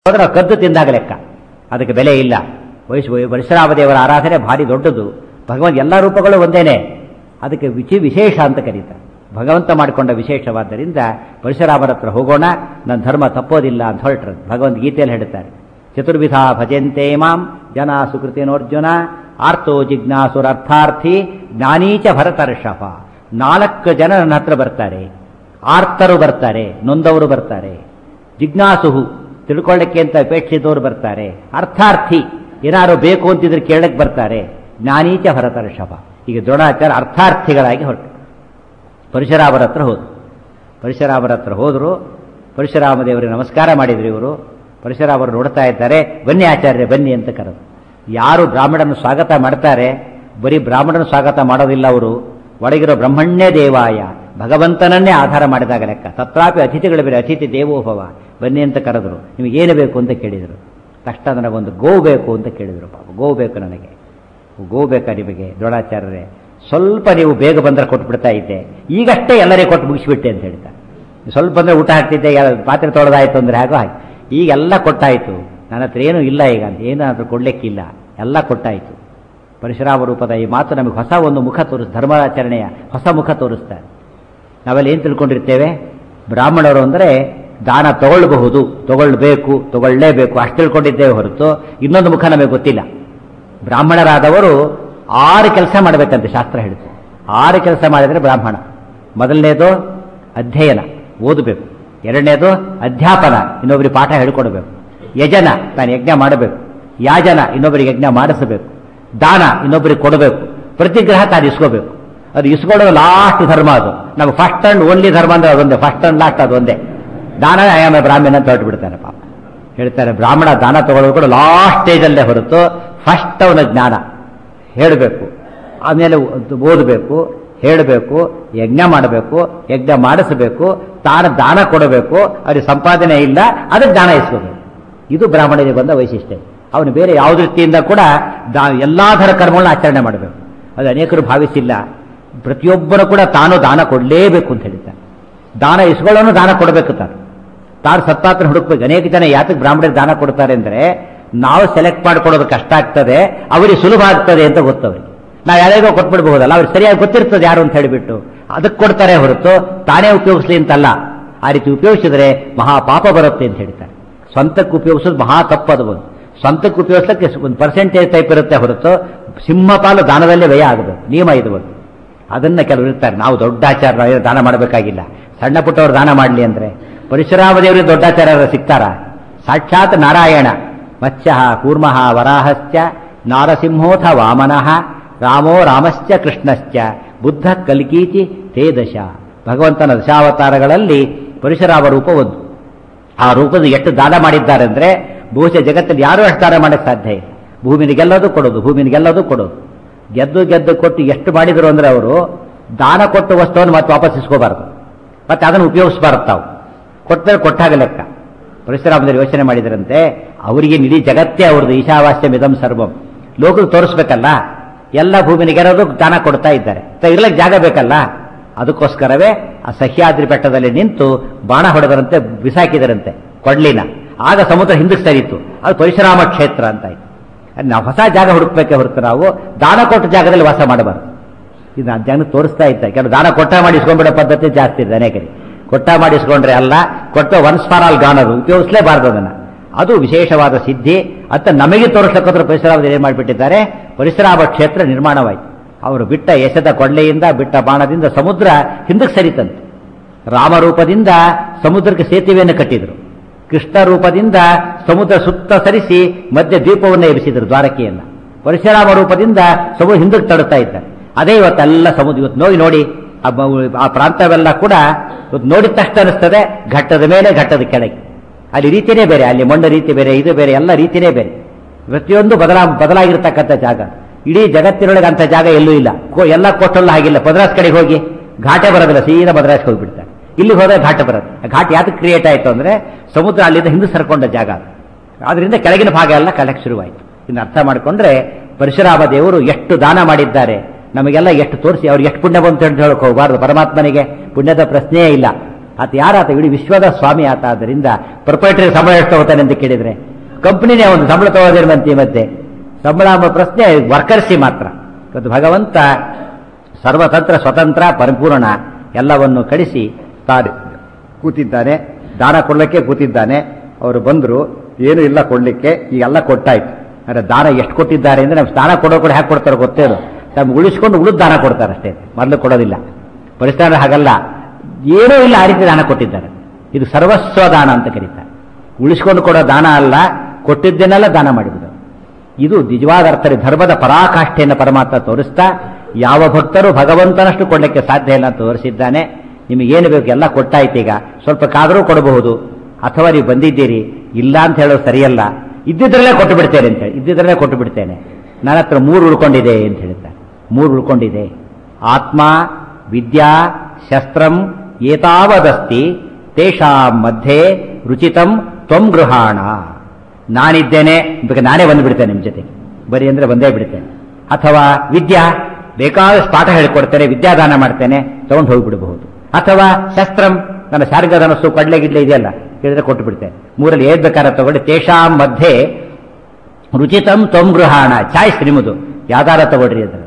ಹೋದ್ರೆ ನಾವು ಕದ್ದು ತಿಂದಾಗ ಲೆಕ್ಕ ಅದಕ್ಕೆ ಬೆಲೆ ಇಲ್ಲ ವಯಸ್ಸು ಪರಶುರಾಮದೇವರ ಆರಾಧನೆ ಭಾರಿ ದೊಡ್ಡದು ಭಗವಂತ ಎಲ್ಲ ರೂಪಗಳು ಒಂದೇನೆ ಅದಕ್ಕೆ ವಿಚಿ ವಿಶೇಷ ಅಂತ ಕರೀತಾರೆ ಭಗವಂತ ಮಾಡಿಕೊಂಡ ವಿಶೇಷವಾದ್ದರಿಂದ ಪರಶುರಾಮರ ಹತ್ರ ಹೋಗೋಣ ನನ್ನ ಧರ್ಮ ತಪ್ಪೋದಿಲ್ಲ ಅಂತ ಹೊರಟ್ರು ಭಗವಂತ ಗೀತೆಯಲ್ಲಿ ಹೇಳ್ತಾರೆ ಚತುರ್ವಿಧ ಭಜಂತೆ ಮಾಂ ಜನ ಸುಕೃತಿನೋರ್ಜುನ ಆರ್ತೋ ಜಿಜ್ಞಾಸುರರ್ಥಾರ್ಥಿ ಜ್ಞಾನೀಚ ಭರತರ್ಷಭ ನಾಲ್ಕು ಜನ ನನ್ನ ಹತ್ರ ಬರ್ತಾರೆ ಆರ್ತರು ಬರ್ತಾರೆ ನೊಂದವರು ಬರ್ತಾರೆ ಜಿಜ್ಞಾಸುಹು ತಿಳ್ಕೊಳ್ಳಕ್ಕೆ ಅಂತ ಅಪೇಕ್ಷಿತವರು ಬರ್ತಾರೆ ಅರ್ಥಾರ್ಥಿ ಏನಾರು ಬೇಕು ಅಂತಿದ್ರೆ ಕೇಳಕ್ಕೆ ಬರ್ತಾರೆ ಜ್ಞಾನೀಚ ಭರತರ್ಷಭ ಈಗ ದ್ರೋಣಾಚಾರ್ಯ ಅರ್ಥಾರ್ಥಿಗಳಾಗಿ ಹೊರಟು ಪರಶುರಾಮರ ಹತ್ರ ಹೋದ್ರು ಪರಶುರಾಮರ ಹತ್ರ ಹೋದರು ಪರಶುರಾಮ ದೇವರಿಗೆ ನಮಸ್ಕಾರ ಮಾಡಿದ್ರು ಇವರು ಪರಶುರಾಮರು ನೋಡ್ತಾ ಇದ್ದಾರೆ ಬನ್ನಿ ಆಚಾರ್ಯ ಬನ್ನಿ ಅಂತ ಕರೆದು ಯಾರು ಬ್ರಾಹ್ಮಣನ ಸ್ವಾಗತ ಮಾಡ್ತಾರೆ ಬರೀ ಬ್ರಾಹ್ಮಣನ ಸ್ವಾಗತ ಮಾಡೋದಿಲ್ಲ ಅವರು ಒಳಗಿರೋ ಬ್ರಹ್ಮಣ್ಯ ದೇವಾಯ ಭಗವಂತನನ್ನೇ ಆಧಾರ ಮಾಡಿದಾಗ ಲೆಕ್ಕ ತತ್ರಾಪಿ ಅತಿಥಿಗಳು ಬೇರೆ ಅತಿಥಿ ದೇವೋಭವ ಬನ್ನಿ ಅಂತ ಕರೆದ್ರು ನಿಮಗೆ ಏನು ಬೇಕು ಅಂತ ಕೇಳಿದರು ತಕ್ಷಣ ನನಗೊಂದು ಗೋ ಬೇಕು ಅಂತ ಕೇಳಿದರು ಪಾಪ ಗೋ ಬೇಕು ನನಗೆ ಗೋ ಬೇಕಾ ನಿಮಗೆ ದ್ರೋಣಾಚಾರ್ಯರೇ ಸ್ವಲ್ಪ ನೀವು ಬೇಗ ಬಂದರೆ ಕೊಟ್ಬಿಡ್ತಾ ಇದ್ದೆ ಈಗಷ್ಟೇ ಎಲ್ಲರಿಗೆ ಕೊಟ್ಟು ಮುಗಿಸ್ಬಿಟ್ಟೆ ಅಂತ ಹೇಳ್ತಾರೆ ಸ್ವಲ್ಪ ಬಂದರೆ ಊಟ ಹಾಕ್ತಿದ್ದೆ ಎಲ್ಲ ಪಾತ್ರೆ ತೊಳೆದಾಯ್ತು ಅಂದರೆ ಹಾಗೋ ಹಾಗೆ ಈಗೆಲ್ಲ ಕೊಟ್ಟಾಯಿತು ನನ್ನ ಹತ್ರ ಏನೂ ಇಲ್ಲ ಈಗ ಅಂತ ಏನಾದರೂ ಕೊಡ್ಲಿಕ್ಕಿಲ್ಲ ಎಲ್ಲ ಕೊಟ್ಟಾಯಿತು ಪರಶುರಾಮ ರೂಪದ ಈ ಮಾತು ನಮಗೆ ಹೊಸ ಒಂದು ಮುಖ ತೋರಿಸ್ ಧರ್ಮಾಚರಣೆಯ ಹೊಸ ಮುಖ ತೋರಿಸ್ತಾರೆ ನಾವೆಲ್ಲ ಏನು ತಿಳ್ಕೊಂಡಿರ್ತೇವೆ ಬ್ರಾಹ್ಮಣರು ಅಂದರೆ ದಾನ ತಗೊಳ್ಬಹುದು ತಗೊಳ್ಬೇಕು ತಗೊಳ್ಳೇಬೇಕು ಅಷ್ಟು ತಿಳ್ಕೊಂಡಿದ್ದೇವೆ ಹೊರತು ಇನ್ನೊಂದು ಮುಖ ನಮಗೆ ಗೊತ್ತಿಲ್ಲ ಬ್ರಾಹ್ಮಣರಾದವರು ಆರು ಕೆಲಸ ಮಾಡಬೇಕಂತೆ ಶಾಸ್ತ್ರ ಹೇಳುತ್ತೆ ಆರು ಕೆಲಸ ಮಾಡಿದರೆ ಬ್ರಾಹ್ಮಣ ಮೊದಲನೇದು ಅಧ್ಯಯನ ಓದಬೇಕು ಎರಡನೇದು ಅಧ್ಯಾಪನ ಇನ್ನೊಬ್ಬರಿಗೆ ಪಾಠ ಹೇಳ್ಕೊಡ್ಬೇಕು ಯಜನ ತಾನು ಯಜ್ಞ ಮಾಡಬೇಕು ಯಾಜನ ಇನ್ನೊಬ್ಬರಿಗೆ ಯಜ್ಞ ಮಾಡಿಸಬೇಕು ದಾನ ಇನ್ನೊಬ್ಬರಿಗೆ ಕೊಡಬೇಕು ಪ್ರತಿಗ್ರಹ ತಾನು ಇಸ್ಕೋಬೇಕು ಅದು ಇಸ್ಕೊಳ್ಳೋದು ಲಾಸ್ಟ್ ಧರ್ಮ ಅದು ನಮಗೆ ಫಸ್ಟ್ ಅಂಡ್ ಓನ್ಲಿ ಧರ್ಮ ಅಂದ್ರೆ ಅದೊಂದೇ ಫಸ್ಟ್ ಅಂಡ್ ಲಾಸ್ಟ್ ಅದೊಂದೇ ದಾನ ಆಯಾಮ ಬ್ರಾಹ್ಮಣ ಅಂತ ಹೊರಟು ಬಿಡ್ತಾನೆ ಪಾಪ ಹೇಳ್ತಾರೆ ಬ್ರಾಹ್ಮಣ ದಾನ ತಗೊಳ್ಳೋದು ಕೂಡ ಲಾಸ್ಟ್ ಸ್ಟೇಜಲ್ಲೇ ಹೊರತು ಫಸ್ಟ್ ಅವನ ಜ್ಞಾನ ಹೇಳಬೇಕು ಆಮೇಲೆ ಓದಬೇಕು ಹೇಳಬೇಕು ಯಜ್ಞ ಮಾಡಬೇಕು ಯಜ್ಞ ಮಾಡಿಸಬೇಕು ತಾನು ದಾನ ಕೊಡಬೇಕು ಅವ್ರಿಗೆ ಸಂಪಾದನೆ ಇಲ್ಲ ಅದಕ್ಕೆ ದಾನ ಇಸ್ಕೋಬೇಕು ಇದು ಬ್ರಾಹ್ಮಣರಿಗೆ ಬಂದ ವೈಶಿಷ್ಟ್ಯ ಅವನು ಬೇರೆ ಯಾವ ದೃಷ್ಟಿಯಿಂದ ಕೂಡ ದಾ ಎಲ್ಲಾ ಥರ ಕರ್ಮಗಳನ್ನ ಆಚರಣೆ ಮಾಡಬೇಕು ಅದು ಅನೇಕರು ಭಾವಿಸಿಲ್ಲ ಪ್ರತಿಯೊಬ್ಬರು ಕೂಡ ತಾನು ದಾನ ಕೊಡಲೇಬೇಕು ಅಂತ ಹೇಳ್ತಾರೆ ದಾನ ಇಸ್ಕೊಳ್ಳೋನು ದಾನ ಕೊಡಬೇಕು ತಾನು ತಾನು ಸತ್ತಾತ್ರ ಹುಡುಕ್ಬೇಕು ಅನೇಕ ಜನ ಯಾತಕ್ಕೆ ಬ್ರಾಹ್ಮಣರಿಗೆ ದಾನ ಕೊಡ್ತಾರೆ ಅಂದ್ರೆ ನಾವು ಸೆಲೆಕ್ಟ್ ಮಾಡ್ಕೊಡೋದು ಕಷ್ಟ ಆಗ್ತದೆ ಅವರಿಗೆ ಸುಲಭ ಆಗ್ತದೆ ಅಂತ ಗೊತ್ತವ್ರಿಗೆ ನಾವು ಯಾರಿಗೋ ಕೊಟ್ಬಿಡ್ಬಹುದಲ್ಲ ಅವ್ರಿಗೆ ಸರಿಯಾಗಿ ಗೊತ್ತಿರ್ತದೆ ಯಾರು ಅಂತ ಹೇಳಿಬಿಟ್ಟು ಅದಕ್ಕೆ ಕೊಡ್ತಾರೆ ಹೊರತು ತಾನೇ ಉಪಯೋಗಿಸ್ಲಿ ಅಂತಲ್ಲ ಆ ರೀತಿ ಉಪಯೋಗಿಸಿದ್ರೆ ಮಹಾ ಪಾಪ ಬರುತ್ತೆ ಅಂತ ಹೇಳ್ತಾರೆ ಸ್ವಂತಕ್ಕೆ ಉಪಯೋಗಿಸೋದು ಮಹಾ ತಪ್ಪದು ಒಂದು ಸ್ವಂತಕ್ಕೆ ಉಪಯೋಗಿಸಕ್ಕೆ ಒಂದು ಪರ್ಸೆಂಟೇಜ್ ಟೈಪ್ ಇರುತ್ತೆ ಹೊರತು ಸಿಂಹಪಾಲು ದಾನದಲ್ಲೇ ವ್ಯಯ ಆಗಬೇಕು ನಿಯಮ ಇದು ಒಂದು ಅದನ್ನ ಕೆಲವರು ಇರ್ತಾರೆ ನಾವು ದೊಡ್ಡಾಚಾರ ನಾವು ದಾನ ಮಾಡಬೇಕಾಗಿಲ್ಲ ಸಣ್ಣ ಪುಟ್ಟವರು ದಾನ ಮಾಡಲಿ ಅಂದ್ರೆ ಪರಶುರಾಮ ದೇವರಿಗೆ ದೊಡ್ಡಾಚಾರ್ಯರ ಸಿಗ್ತಾರ ಸಾಕ್ಷಾತ್ ನಾರಾಯಣ ಮತ್ಸ್ಯ ಕೂರ್ಮಃ ವರಾಹಶ್ಚ ನಾರಸಿಂಹೋಥ ವಾಮನಃ ರಾಮೋ ರಾಮಶ್ಚ ಕೃಷ್ಣಶ್ಚ ಬುದ್ಧ ಕಲ್ಕೀಚಿ ತೇ ದಶ ಭಗವಂತನ ದಶಾವತಾರಗಳಲ್ಲಿ ಪರಶುರಾಮ ರೂಪ ಒಂದು ಆ ರೂಪದ ಎಷ್ಟು ದಾನ ಮಾಡಿದ್ದಾರೆ ಅಂದ್ರೆ ಬಹುಶಃ ಜಗತ್ತಲ್ಲಿ ಯಾರೂ ಅಷ್ಟು ದಾನ ಮಾಡಕ್ಕೆ ಸಾಧ್ಯ ಇಲ್ಲ ಭೂಮಿನ ಗೆಲ್ಲೋದು ಕೊಡೋದು ಭೂಮಿನ ಗೆಲ್ಲೋದು ಕೊಡೋದು ಗೆದ್ದು ಗೆದ್ದು ಕೊಟ್ಟು ಎಷ್ಟು ಮಾಡಿದ್ರು ಅಂದ್ರೆ ಅವರು ದಾನ ಕೊಟ್ಟ ವಸ್ತುವನ್ನು ಮತ್ತೆ ವಾಪಸ್ ಇಸ್ಕೋಬಾರ್ದು ಮತ್ತೆ ಅದನ್ನು ಉಪಯೋಗಿಸಬಾರ್ದು ತಾವು ಕೊಟ್ಟರೆ ಕೊಟ್ಟಾಗ ಲೆಕ್ಕ ಪರಶುರಾಮದಲ್ಲಿ ಯೋಚನೆ ಮಾಡಿದ್ರಂತೆ ಅವರಿಗೆ ಇಡೀ ಜಗತ್ತೇ ಅವ್ರದ್ದು ಈಶಾವಾಸ್ಯ ಮಿದಂ ಸರ್ವಂ ಲೋಕಕ್ಕೆ ತೋರಿಸ್ಬೇಕಲ್ಲ ಎಲ್ಲ ಭೂಮಿನಿಗೆರೋದು ದಾನ ಕೊಡ್ತಾ ಇದ್ದಾರೆ ಇರ್ಲಿಕ್ಕೆ ಜಾಗ ಬೇಕಲ್ಲ ಅದಕ್ಕೋಸ್ಕರವೇ ಆ ಸಹ್ಯಾದ್ರಿ ಬೆಟ್ಟದಲ್ಲಿ ನಿಂತು ಬಾಣ ಹೊಡೆದರಂತೆ ಬಿಸಾಕಿದರಂತೆ ಕೊಡ್ಲಿನ ಆಗ ಸಮುದ್ರ ಹಿಂದಕ್ಕೆ ಸರಿತು ಅದು ಪರಶುರಾಮ ಕ್ಷೇತ್ರ ಅಂತ ಆಯ್ತು ನಾವು ಹೊಸ ಜಾಗ ಹುಡುಕ್ಬೇಕೆ ಹೊರತು ನಾವು ದಾನ ಕೊಟ್ಟ ಜಾಗದಲ್ಲಿ ವಾಸ ಮಾಡಬಾರ್ದು ಇದು ನಾನು ಜನ ತೋರಿಸ್ತಾ ಇದ್ದೆ ಕೆಲವು ದಾನ ಕೊಟ್ಟ ಮಾಡಿ ಇಸ್ಕೊಂಡ್ಬಿಡೋ ಪದ್ಧತಿ ಜಾಸ್ತಿ ಇದೆ ಅನೇಕರಿಗೆ ಕೊಟ್ಟ ಮಾಡಿಸ್ಕೊಂಡ್ರೆ ಅಲ್ಲ ಕೊಟ್ಟ ಒನ್ಸ್ ಫಾರ್ ಆಲ್ ಗಾನರು ಉಪಯೋಗಿಸಲೇಬಾರ್ದು ಅದನ್ನ ಅದು ವಿಶೇಷವಾದ ಸಿದ್ಧಿ ಅಂತ ನಮಗೆ ತೋರಿಸಕ್ಕೋದ್ರ ಪರಿಸರ ಏನ್ ಮಾಡಿಬಿಟ್ಟಿದ್ದಾರೆ ಪರಿಸರಾಮ ಕ್ಷೇತ್ರ ನಿರ್ಮಾಣವಾಯಿತು ಅವರು ಬಿಟ್ಟ ಎಸೆದ ಕೊಳ್ಳೆಯಿಂದ ಬಿಟ್ಟ ಬಾಣದಿಂದ ಸಮುದ್ರ ಹಿಂದಕ್ಕೆ ಸರಿತಂತೆ ರಾಮರೂಪದಿಂದ ಸಮುದ್ರಕ್ಕೆ ಸೇತುವೆಯನ್ನು ಕಟ್ಟಿದರು ಕೃಷ್ಣ ರೂಪದಿಂದ ಸಮುದ್ರ ಸುತ್ತ ಸರಿಸಿ ಮಧ್ಯ ದ್ವೀಪವನ್ನು ಎಬ್ಬಿಸಿದರು ದ್ವಾರಕೆಯನ್ನ ಪರಶುರಾಮ ರೂಪದಿಂದ ಸಮುದ್ರ ಹಿಂದಕ್ಕೆ ತಡುತ್ತಾ ಇದ್ದಾರೆ ಅದೇ ಇವತ್ತೆಲ್ಲ ಸಮುದ್ರ ಇವತ್ತು ನೋಡಿ ನೋಡಿ ಆ ಪ್ರಾಂತವೆಲ್ಲ ಕೂಡ ಇವತ್ತು ನೋಡಿದ ತಕ್ಷಣ ಅನಿಸ್ತದೆ ಘಟ್ಟದ ಮೇಲೆ ಘಟ್ಟದ ಕೆಳಗೆ ಅಲ್ಲಿ ರೀತಿನೇ ಬೇರೆ ಅಲ್ಲಿ ಮಣ್ಣು ರೀತಿ ಬೇರೆ ಇದು ಬೇರೆ ಎಲ್ಲ ರೀತಿನೇ ಬೇರೆ ಪ್ರತಿಯೊಂದು ಬದಲಾ ಬದಲಾಗಿರ್ತಕ್ಕಂಥ ಜಾಗ ಇಡೀ ಜಗತ್ತಿನೊಳಗೆ ಅಂತ ಜಾಗ ಎಲ್ಲೂ ಇಲ್ಲ ಎಲ್ಲ ಕೊಟ್ಟಲ್ಲ ಹಾಗಿಲ್ಲ ಮದ್ರಾಸ್ ಕಡೆಗೆ ಹೋಗಿ ಘಾಟೆ ಬರೋದಿಲ್ಲ ಸೀದಾ ಮದ್ರಾಸ್ಗೆ ಹೋಗ್ಬಿಡ್ತಾರೆ ಇಲ್ಲಿ ಹೋದ್ರೆ ಘಾಟ ಬರುತ್ತೆ ಘಾಟ್ ಯಾತಕ್ಕೆ ಕ್ರಿಯೇಟ್ ಆಯಿತು ಅಂದ್ರೆ ಸಮುದ್ರ ಅಲ್ಲಿಂದ ಹಿಂದೆ ಸರ್ಕೊಂಡ ಜಾಗ ಆದ್ರಿಂದ ಕೆಳಗಿನ ಭಾಗ ಎಲ್ಲ ಕಲೆಕ್ಟ್ ಶುರುವಾಯಿತು ಇನ್ನು ಅರ್ಥ ಮಾಡಿಕೊಂಡ್ರೆ ಪರಶುರಾಮ ದೇವರು ಎಷ್ಟು ದಾನ ಮಾಡಿದ್ದಾರೆ ನಮಗೆಲ್ಲ ಎಷ್ಟು ತೋರಿಸಿ ಅವ್ರಿಗೆ ಎಷ್ಟು ಪುಣ್ಯ ಬಂತು ಅಂತ ಹೇಳಕ್ ಹೋಗಬಾರ್ದು ಪರಮಾತ್ಮನಿಗೆ ಪುಣ್ಯದ ಪ್ರಶ್ನೆಯೇ ಇಲ್ಲ ಆತ ಯಾರಾತ ಇಡೀ ವಿಶ್ವದ ಸ್ವಾಮಿ ಆತ ಆದ್ದರಿಂದ ಪ್ರೊಪರೇಟರಿ ಸಂಬಳ ಎಷ್ಟು ತಗೋತಾನೆ ಅಂತ ಕೇಳಿದ್ರೆ ಕಂಪ್ನಿನೇ ಒಂದು ಸಂಬಳ ತಗೋದಿರುವಂತೆ ಮತ್ತೆ ಸಂಬಳ ಎಂಬ ಪ್ರಶ್ನೆ ವರ್ಕರ್ಸಿ ಮಾತ್ರ ಇವತ್ತು ಭಗವಂತ ಸರ್ವತಂತ್ರ ಸ್ವತಂತ್ರ ಪರಿಪೂರ್ಣ ಎಲ್ಲವನ್ನು ಕಳಿಸಿ ತಾನು ಕೂತಿದ್ದಾನೆ ದಾನ ಕೊಡ್ಲಿಕ್ಕೆ ಕೂತಿದ್ದಾನೆ ಅವರು ಬಂದರು ಏನು ಇಲ್ಲ ಕೊಡ್ಲಿಕ್ಕೆ ಈಗೆಲ್ಲ ಕೊಟ್ಟಾಯ್ತು ಅಂದ್ರೆ ದಾನ ಎಷ್ಟು ಕೊಟ್ಟಿದ್ದಾರೆ ಅಂದ್ರೆ ನಾವು ದಾನ ಕೊಡೋ ಕೂಡ ಹ್ಯಾಕೆ ಕೊಡ್ತಾರೆ ಗೊತ್ತೇನು ತಮ್ಗೆ ಉಳಿಸ್ಕೊಂಡು ಉಳಿದು ದಾನ ಕೊಡ್ತಾರೆ ಅಷ್ಟೇ ಮೊದಲು ಕೊಡೋದಿಲ್ಲ ಪರಿಸ್ಥಾನ ಹಾಗಲ್ಲ ಏನೂ ಇಲ್ಲ ಆ ರೀತಿ ದಾನ ಕೊಟ್ಟಿದ್ದಾರೆ ಇದು ಸರ್ವಸ್ವ ದಾನ ಅಂತ ಕರೀತಾರೆ ಉಳಿಸ್ಕೊಂಡು ಕೊಡೋ ದಾನ ಅಲ್ಲ ಕೊಟ್ಟಿದ್ದೇನೆಲ್ಲ ದಾನ ಮಾಡಿಬಿಡು ಇದು ನಿಜವಾದ ಅರ್ಥದಲ್ಲಿ ಧರ್ಮದ ಪರಾಕಾಷ್ಠೆಯನ್ನು ಪರಮಾತ್ಮ ತೋರಿಸ್ತಾ ಯಾವ ಭಕ್ತರು ಭಗವಂತನಷ್ಟು ಕೊಡಲಿಕ್ಕೆ ಸಾಧ್ಯ ಇಲ್ಲ ಅಂತ ತೋರಿಸಿದ್ದಾನೆ ನಿಮಗೇನು ಬೇಕು ಎಲ್ಲ ಕೊಟ್ಟಾಯ್ತು ಈಗ ಸ್ವಲ್ಪ ಕಾದರೂ ಕೊಡಬಹುದು ಅಥವಾ ನೀವು ಬಂದಿದ್ದೀರಿ ಇಲ್ಲ ಅಂತ ಹೇಳೋದು ಸರಿಯಲ್ಲ ಇದ್ದಿದ್ರಲ್ಲೇ ಕೊಟ್ಟು ಬಿಡ್ತೇನೆ ಅಂತ ಹೇಳಿ ಇದ್ದಿದ್ರಲ್ಲೇ ಕೊಟ್ಟು ಬಿಡ್ತೇನೆ ನನ್ನ ಹತ್ರ ಮೂರು ಉಳ್ಕೊಂಡಿದೆ ಅಂತ ಹೇಳ್ತಾರೆ ಮೂರು ಉಳ್ಕೊಂಡಿದೆ ಆತ್ಮ ವಿದ್ಯಾ ಶಸ್ತ್ರಂ ಏತಾವದಸ್ತಿ ತೇಷಾಂ ಮಧ್ಯೆ ರುಚಿತಂ ತ್ವಂ ಗೃಹಾಣ ನಾನಿದ್ದೇನೆ ಬೇಕಾದ್ರೆ ನಾನೇ ಬಂದುಬಿಡ್ತೇನೆ ನಿಮ್ಮ ಜೊತೆ ಬರೀ ಅಂದ್ರೆ ಬಂದೇ ಬಿಡ್ತೇನೆ ಅಥವಾ ವಿದ್ಯಾ ಬೇಕಾದಷ್ಟು ಪಾಠ ಹೇಳಿಕೊಡ್ತೇನೆ ವಿದ್ಯಾದಾನ ಮಾಡ್ತೇನೆ ತಗೊಂಡು ಹೋಗಿಬಿಡಬಹುದು ಅಥವಾ ಶಸ್ತ್ರಂ ನನ್ನ ಶಾರ್ಗಧನಸ್ಸು ಕಡ್ಲೆ ಗಿಡ್ಲೆ ಇದೆಯಲ್ಲ ಹೇಳಿದ್ರೆ ಕೊಟ್ಟು ಬಿಡ್ತೇನೆ ಮೂರಲ್ಲಿ ಏನ್ ಬೇಕಾದ್ರೆ ತಗೊಂಡು ತೇಷಾಂ ಮಧ್ಯೆ ರುಚಿತಂ ತ್ವಂ ಗೃಹಾಣ ಚಾಯ್ಸ್ ನಿಮ್ಮದು ಯಾವ್ದಾರ ತಗೊಳ್ರಿ ಅದ್ರ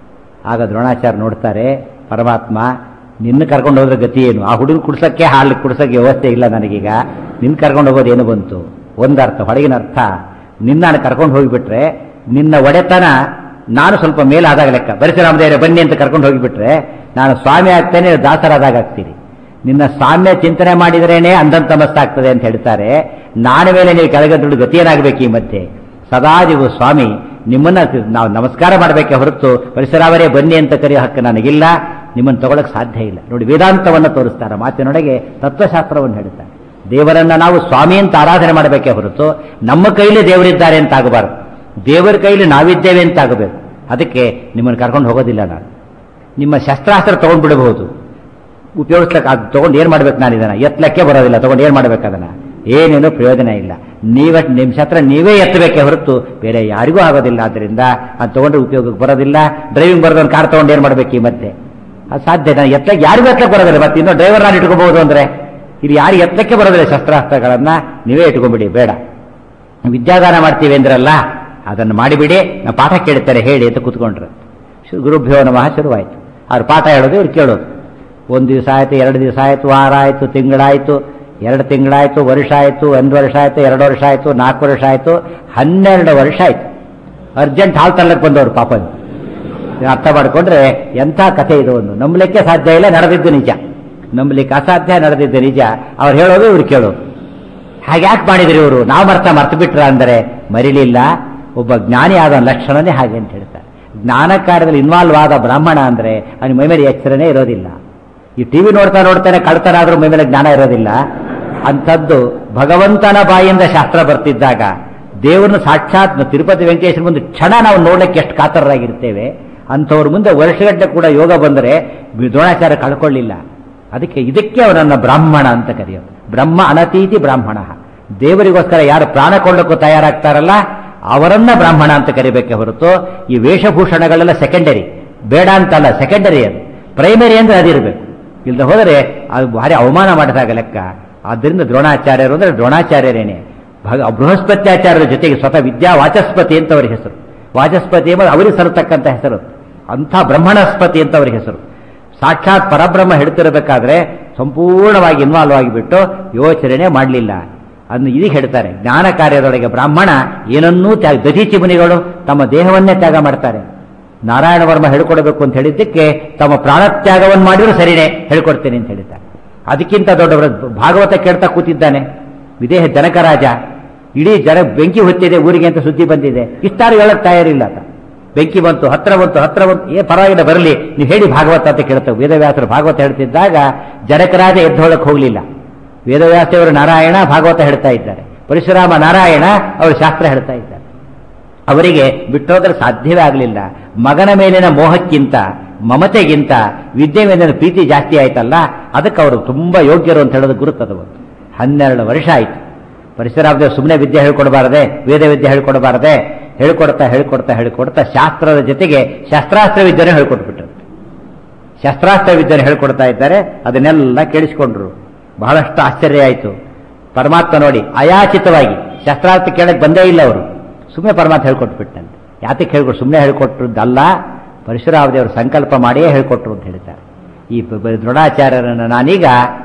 ಆಗ ದ್ರೋಣಾಚಾರ್ಯ ನೋಡ್ತಾರೆ ಪರಮಾತ್ಮ ನಿನ್ನ ಕರ್ಕೊಂಡು ಹೋದ್ರೆ ಗತಿ ಏನು ಆ ಹುಡುಗ ಕುಡ್ಸಕ್ಕೆ ಹಾಲು ಕುಡ್ಸಕ್ಕೆ ವ್ಯವಸ್ಥೆ ಇಲ್ಲ ನನಗೀಗ ನಿನ್ನ ಕರ್ಕೊಂಡು ಹೋಗೋದು ಏನು ಬಂತು ಒಂದರ್ಥ ಹೊರಗಿನ ಅರ್ಥ ನಿನ್ನ ನಾನು ಕರ್ಕೊಂಡು ಹೋಗಿಬಿಟ್ರೆ ನಿನ್ನ ಒಡೆತನ ನಾನು ಸ್ವಲ್ಪ ಮೇಲಾದಾಗ ಲೆಕ್ಕ ಬರಿಸರಾಮದೇವರೇ ಬನ್ನಿ ಅಂತ ಕರ್ಕೊಂಡು ಹೋಗಿಬಿಟ್ರೆ ನಾನು ಸ್ವಾಮಿ ಆಗ್ತೇನೆ ದಾಸರಾದಾಗ ಆಗ್ತೀರಿ ನಿನ್ನ ಸಾಮ್ಯ ಚಿಂತನೆ ಮಾಡಿದ್ರೇನೆ ಅಂಧಂತಮಸ್ತಾಗ್ತದೆ ಅಂತ ಹೇಳ್ತಾರೆ ನಾನ ಮೇಲೆ ನೀವು ಕೆಳಗೆ ದುಡ್ಡು ಗತಿಯೇನಾಗಬೇಕು ಈ ಮಧ್ಯೆ ಸದಾ ನೀವು ಸ್ವಾಮಿ ನಿಮ್ಮನ್ನ ನಾವು ನಮಸ್ಕಾರ ಮಾಡಬೇಕೆ ಹೊರತು ಪರಿಸರಾವರೇ ಬನ್ನಿ ಅಂತ ಕರೆಯೋ ಹಕ್ಕು ನನಗಿಲ್ಲ ನಿಮ್ಮನ್ನು ತಗೊಳಕ್ ಸಾಧ್ಯ ಇಲ್ಲ ನೋಡಿ ವೇದಾಂತವನ್ನು ತೋರಿಸ್ತಾರೆ ಮಾತಿನೊಳಗೆ ತತ್ವಶಾಸ್ತ್ರವನ್ನು ಹೇಳ್ತಾರೆ ದೇವರನ್ನ ನಾವು ಸ್ವಾಮಿ ಅಂತ ಆರಾಧನೆ ಮಾಡಬೇಕೇ ಹೊರತು ನಮ್ಮ ಕೈಲಿ ದೇವರಿದ್ದಾರೆ ಅಂತ ಆಗಬಾರದು ದೇವರ ಕೈಲಿ ನಾವಿದ್ದೇವೆ ಅಂತ ಆಗಬೇಕು ಅದಕ್ಕೆ ನಿಮ್ಮನ್ನು ಕರ್ಕೊಂಡು ಹೋಗೋದಿಲ್ಲ ನಾನು ನಿಮ್ಮ ಶಸ್ತ್ರಾಸ್ತ್ರ ತಗೊಂಡು ಬಿಡಬಹುದು ಉಪಯೋಗಿಸ್ಲಕ್ಕೆ ಅದು ತಗೊಂಡು ಏನ್ ಮಾಡ್ಬೇಕು ನಾನು ಇದನ್ನ ಎತ್ತಲಕ್ಕೆ ಬರೋದಿಲ್ಲ ತಗೊಂಡು ಏನ್ ಮಾಡ್ಬೇಕು ಅದನ್ನ ಏನೇನು ಪ್ರಯೋಜನ ಇಲ್ಲ ನೀವ ನಿಮ್ಮ ಶಸ್ತ್ರ ನೀವೇ ಎತ್ತಬೇಕೆ ಹೊರತು ಬೇರೆ ಯಾರಿಗೂ ಆಗೋದಿಲ್ಲ ಆದ್ದರಿಂದ ಅದು ತಗೊಂಡ್ರೆ ಉಪಯೋಗಕ್ಕೆ ಬರೋದಿಲ್ಲ ಡ್ರೈವಿಂಗ್ ಬರೋದೊಂದು ಕಾರ್ ತಗೊಂಡು ಏನ್ ಮಾಡ್ಬೇಕು ಈ ಮತ್ತೆ ಅದು ಸಾಧ್ಯ ನಾನು ಎತ್ತಕ್ಕೆ ಯಾರಿಗೂ ಎತ್ತಕ್ಕೆ ಬರೋದಿಲ್ಲ ಮತ್ತೆ ಇನ್ನೂ ಡ್ರೈವರ್ ನಾನು ಇಟ್ಕೋಬಹುದು ಅಂದ್ರೆ ಇಲ್ಲಿ ಯಾರು ಎತ್ತಕ್ಕೆ ಬರೋದಿಲ್ಲ ಶಸ್ತ್ರಾಸ್ತ್ರಗಳನ್ನ ನೀವೇ ಇಟ್ಕೊಂಡ್ಬಿಡಿ ಬೇಡ ವಿದ್ಯಾದಾನ ಮಾಡ್ತೀವಿ ಅಂದ್ರಲ್ಲ ಅದನ್ನು ಮಾಡಿಬಿಡಿ ನಾವು ಪಾಠ ಕೇಳ್ತಾರೆ ಹೇಳಿ ಅಂತ ಕೂತ್ಕೊಂಡ್ರು ಶು- ಗುರುಭ್ಯೋ ನಮಃ ಶುರುವಾಯಿತು ಅವ್ರು ಪಾಠ ಹೇಳೋದು ಇವ್ರು ಕೇಳೋದು ಒಂದು ದಿವಸ ಆಯ್ತು ಎರಡು ದಿವಸ ಆಯ್ತು ವಾರ ಆಯ್ತು ತಿಂಗಳಾಯ್ತು ಎರಡು ತಿಂಗಳಾಯ್ತು ವರ್ಷ ಆಯ್ತು ಒಂದು ವರ್ಷ ಆಯ್ತು ಎರಡು ವರ್ಷ ಆಯ್ತು ನಾಲ್ಕು ವರ್ಷ ಆಯ್ತು ಹನ್ನೆರಡು ವರ್ಷ ಆಯ್ತು ಅರ್ಜೆಂಟ್ ಹಾಲು ತರ್ಲಕ್ಕೆ ಬಂದವರು ಪಾಪ ಇದು. ನೀವು ಅರ್ಥ ಮಾಡಿಕೊಂಡ್ರೆ ಎಂಥ ಕಥೆ ಇದು ಒಂದು ನಂಬಲಿಕ್ಕೆ ಸಾಧ್ಯ ಇಲ್ಲ ನಡೆದಿದ್ದು ನಿಜ ನಂಬಲಿಕ್ಕೆ ಅಸಾಧ್ಯ ನಡೆದಿದ್ದು ನಿಜ ಅವ್ರು ಹೇಳೋದು ಇವ್ರು ಕೇಳೋದು ಹಾಗೆ ಯಾಕೆ ಮಾಡಿದ್ರಿ ಇವರು ನಾವು ಮರ್ತ ಮರ್ತು ಬಿಟ್ರ ಅಂದರೆ ಮರಿಲಿಲ್ಲ ಒಬ್ಬ ಜ್ಞಾನಿ ಆದ ಲಕ್ಷಣನೇ ಹಾಗೆ ಅಂತ ಹೇಳ್ತಾರೆ ಜ್ಞಾನ ಕಾರ್ಯದಲ್ಲಿ ಇನ್ವಾಲ್ವ್ ಆದ ಬ್ರಾಹ್ಮಣ ಅಂದ್ರೆ ಅವನ ಮೈಮೇಲೆ ಎಚ್ಚರನೇ ಇರೋದಿಲ್ಲ ಈ ಟಿವಿ ನೋಡ್ತಾ ನೋಡ್ತಾನೆ ಕಳ್ತನ ಆದ್ರೂ ಮೈಮೇಲೆ ಜ್ಞಾನ ಇರೋದಿಲ್ಲ ಅಂಥದ್ದು ಭಗವಂತನ ಬಾಯಿಂದ ಶಾಸ್ತ್ರ ಬರ್ತಿದ್ದಾಗ ದೇವರನ್ನು ಸಾಕ್ಷಾತ್ ತಿರುಪತಿ ವೆಂಕಟೇಶ್ವರ ಮುಂದೆ ಕ್ಷಣ ನಾವು ನೋಡ್ಲಿಕ್ಕೆ ಎಷ್ಟು ಕಾತರರಾಗಿರ್ತೇವೆ ಅಂಥವ್ರ ಮುಂದೆ ವರ್ಷಗಟ್ಟಲೆ ಕೂಡ ಯೋಗ ಬಂದರೆ ದ್ರೋಣಾಚಾರ್ಯ ಕಳ್ಕೊಳ್ಳಿಲ್ಲ ಅದಕ್ಕೆ ಇದಕ್ಕೆ ಅವನನ್ನ ಬ್ರಾಹ್ಮಣ ಅಂತ ಕರೆಯೋದು ಬ್ರಹ್ಮ ಅನತೀತಿ ಬ್ರಾಹ್ಮಣ ದೇವರಿಗೋಸ್ಕರ ಯಾರು ಪ್ರಾಣ ಕೊಳ್ಳಕ್ಕೂ ತಯಾರಾಗ್ತಾರಲ್ಲ ಅವರನ್ನ ಬ್ರಾಹ್ಮಣ ಅಂತ ಕರಿಬೇಕೆ ಹೊರತು ಈ ವೇಷಭೂಷಣಗಳೆಲ್ಲ ಸೆಕೆಂಡರಿ ಬೇಡ ಅಂತಲ್ಲ ಸೆಕೆಂಡರಿ ಅದು ಪ್ರೈಮರಿ ಅಂದ್ರೆ ಅದಿರಬೇಕು ಇಲ್ಲದೆ ಹೋದರೆ ಅದು ಭಾರಿ ಅವಮಾನ ಮಾಡಿದಾಗ ಲೆಕ್ಕ ಆದ್ದರಿಂದ ದ್ರೋಣಾಚಾರ್ಯರು ಅಂದ್ರೆ ದ್ರೋಣಾಚಾರ್ಯರೇನೆ ಭಗ ಬೃಹಸ್ಪತ್ಯಾಚಾರ್ಯರ ಜೊತೆಗೆ ಸ್ವತಃ ವಿದ್ಯಾ ವಾಚಸ್ಪತಿ ಅಂತ ಅವರ ಹೆಸರು ವಾಚಸ್ಪತಿ ಎಂಬುದು ಅವರಿಗೆ ಸರತಕ್ಕಂಥ ಹೆಸರು ಅಂಥ ಬ್ರಹ್ಮಣಸ್ಪತಿ ಅಂತ ಅವರ ಹೆಸರು ಸಾಕ್ಷಾತ್ ಪರಬ್ರಹ್ಮ ಹೇಳ್ತಿರಬೇಕಾದ್ರೆ ಸಂಪೂರ್ಣವಾಗಿ ಇನ್ವಾಲ್ವ್ ಆಗಿಬಿಟ್ಟು ಯೋಚನೆ ಮಾಡಲಿಲ್ಲ ಅದನ್ನು ಇದಕ್ಕೆ ಹೇಳ್ತಾರೆ ಜ್ಞಾನ ಕಾರ್ಯದೊಳಗೆ ಬ್ರಾಹ್ಮಣ ಏನನ್ನೂ ತ್ಯಾಗ ದಧೀಚಿ ಮುನಿಗಳು ತಮ್ಮ ದೇಹವನ್ನೇ ತ್ಯಾಗ ಮಾಡ್ತಾರೆ ನಾರಾಯಣ ವರ್ಮ ಹೇಳ್ಕೊಡ್ಬೇಕು ಅಂತ ಹೇಳಿದ್ದಕ್ಕೆ ತಮ್ಮ ಪ್ರಾಣತ್ಯಾಗವನ್ನು ಮಾಡಿದ್ರು ಸರಿನೇ ಹೇಳ್ಕೊಡ್ತೇನೆ ಅಂತ ಹೇಳಿದ್ದಾರೆ ಅದಕ್ಕಿಂತ ದೊಡ್ಡವರ ಭಾಗವತ ಕೇಳ್ತಾ ಕೂತಿದ್ದಾನೆ ವಿದೇಹ ಜನಕರಾಜ ಇಡೀ ಜನ ಬೆಂಕಿ ಹೊತ್ತಿದೆ ಊರಿಗೆ ಅಂತ ಸುದ್ದಿ ಬಂದಿದೆ ಇಷ್ಟಾರು ಹೇಳಕ್ ತಯಾರಿಲ್ಲ ಆತ ಬೆಂಕಿ ಬಂತು ಹತ್ರ ಬಂತು ಹತ್ರ ಬಂತು ಏ ಪರವಾಗಿಲ್ಲ ಬರಲಿ ನೀವು ಹೇಳಿ ಭಾಗವತ ಅಂತ ಕೇಳ್ತೇವೆ ವೇದವ್ಯಾಸರು ಭಾಗವತ ಹೇಳ್ತಿದ್ದಾಗ ಜನಕರಾಜ ಎದ್ದೊಳಕ್ ಹೋಗಲಿಲ್ಲ ವೇದವ್ಯಾಸದೇವರು ನಾರಾಯಣ ಭಾಗವತ ಹೇಳ್ತಾ ಇದ್ದಾರೆ ಪರಶುರಾಮ ನಾರಾಯಣ ಅವರು ಶಾಸ್ತ್ರ ಹೇಳ್ತಾ ಇದ್ದಾರೆ ಅವರಿಗೆ ಬಿಟ್ಟೋದ್ರೆ ಸಾಧ್ಯವೇ ಆಗಲಿಲ್ಲ ಮಗನ ಮೇಲಿನ ಮೋಹಕ್ಕಿಂತ ಮಮತೆಗಿಂತ ವಿದ್ಯೆ ಮೇಲಿನ ಪ್ರೀತಿ ಜಾಸ್ತಿ ಆಯ್ತಲ್ಲ ಅದಕ್ಕೆ ಅವರು ತುಂಬಾ ಯೋಗ್ಯರು ಅಂತ ಹೇಳೋದು ಗುರುತದ ಒಂದು ಹನ್ನೆರಡು ವರ್ಷ ಆಯ್ತು ಪರಶುರಾಮದೇವ್ ಸುಮ್ಮನೆ ವಿದ್ಯೆ ಹೇಳ್ಕೊಡಬಾರದೆ ವೇದ ವಿದ್ಯೆ ಹೇಳ್ಕೊಡಬಾರದೆ ಹೇಳ್ಕೊಡ್ತಾ ಹೇಳ್ಕೊಡ್ತಾ ಹೇಳ್ಕೊಡ್ತಾ ಶಾಸ್ತ್ರದ ಜೊತೆಗೆ ಶಸ್ತ್ರಾಸ್ತ್ರ ವಿದ್ಯೆನೂ ಹೇಳ್ಕೊಟ್ಬಿಟ್ರು ಶಸ್ತ್ರಾಸ್ತ್ರ ವಿದ್ಯೆಯನ್ನು ಹೇಳ್ಕೊಡ್ತಾ ಇದ್ದಾರೆ ಅದನ್ನೆಲ್ಲ ಕೇಳಿಸ್ಕೊಂಡ್ರು ಬಹಳಷ್ಟು ಆಶ್ಚರ್ಯ ಆಯಿತು ಪರಮಾತ್ಮ ನೋಡಿ ಅಯಾಚಿತವಾಗಿ ಶಸ್ತ್ರಾರ್ಥ ಕೇಳಕ್ಕೆ ಬಂದೇ ಇಲ್ಲ ಅವರು ಸುಮ್ಮನೆ ಪರಮಾತ್ಮ ಹೇಳ್ಕೊಟ್ಬಿಟ್ಟಂತೆ ಯಾತಕ್ಕೆ ಹೇಳ್ಕೊಟ್ಟು ಸುಮ್ಮನೆ ಹೇಳ್ಕೊಟ್ರದ್ದಲ್ಲ ಪರಶುರಾಮ ದೇವರು ಸಂಕಲ್ಪ ಮಾಡಿಯೇ ಹೇಳ್ಕೊಟ್ರು ಅಂತ ಹೇಳ್ತಾರೆ ಈ ಬ- ಬ- ದ್ರೋಣಾಚಾರ್ಯರನ್ನು ನಾನೀಗ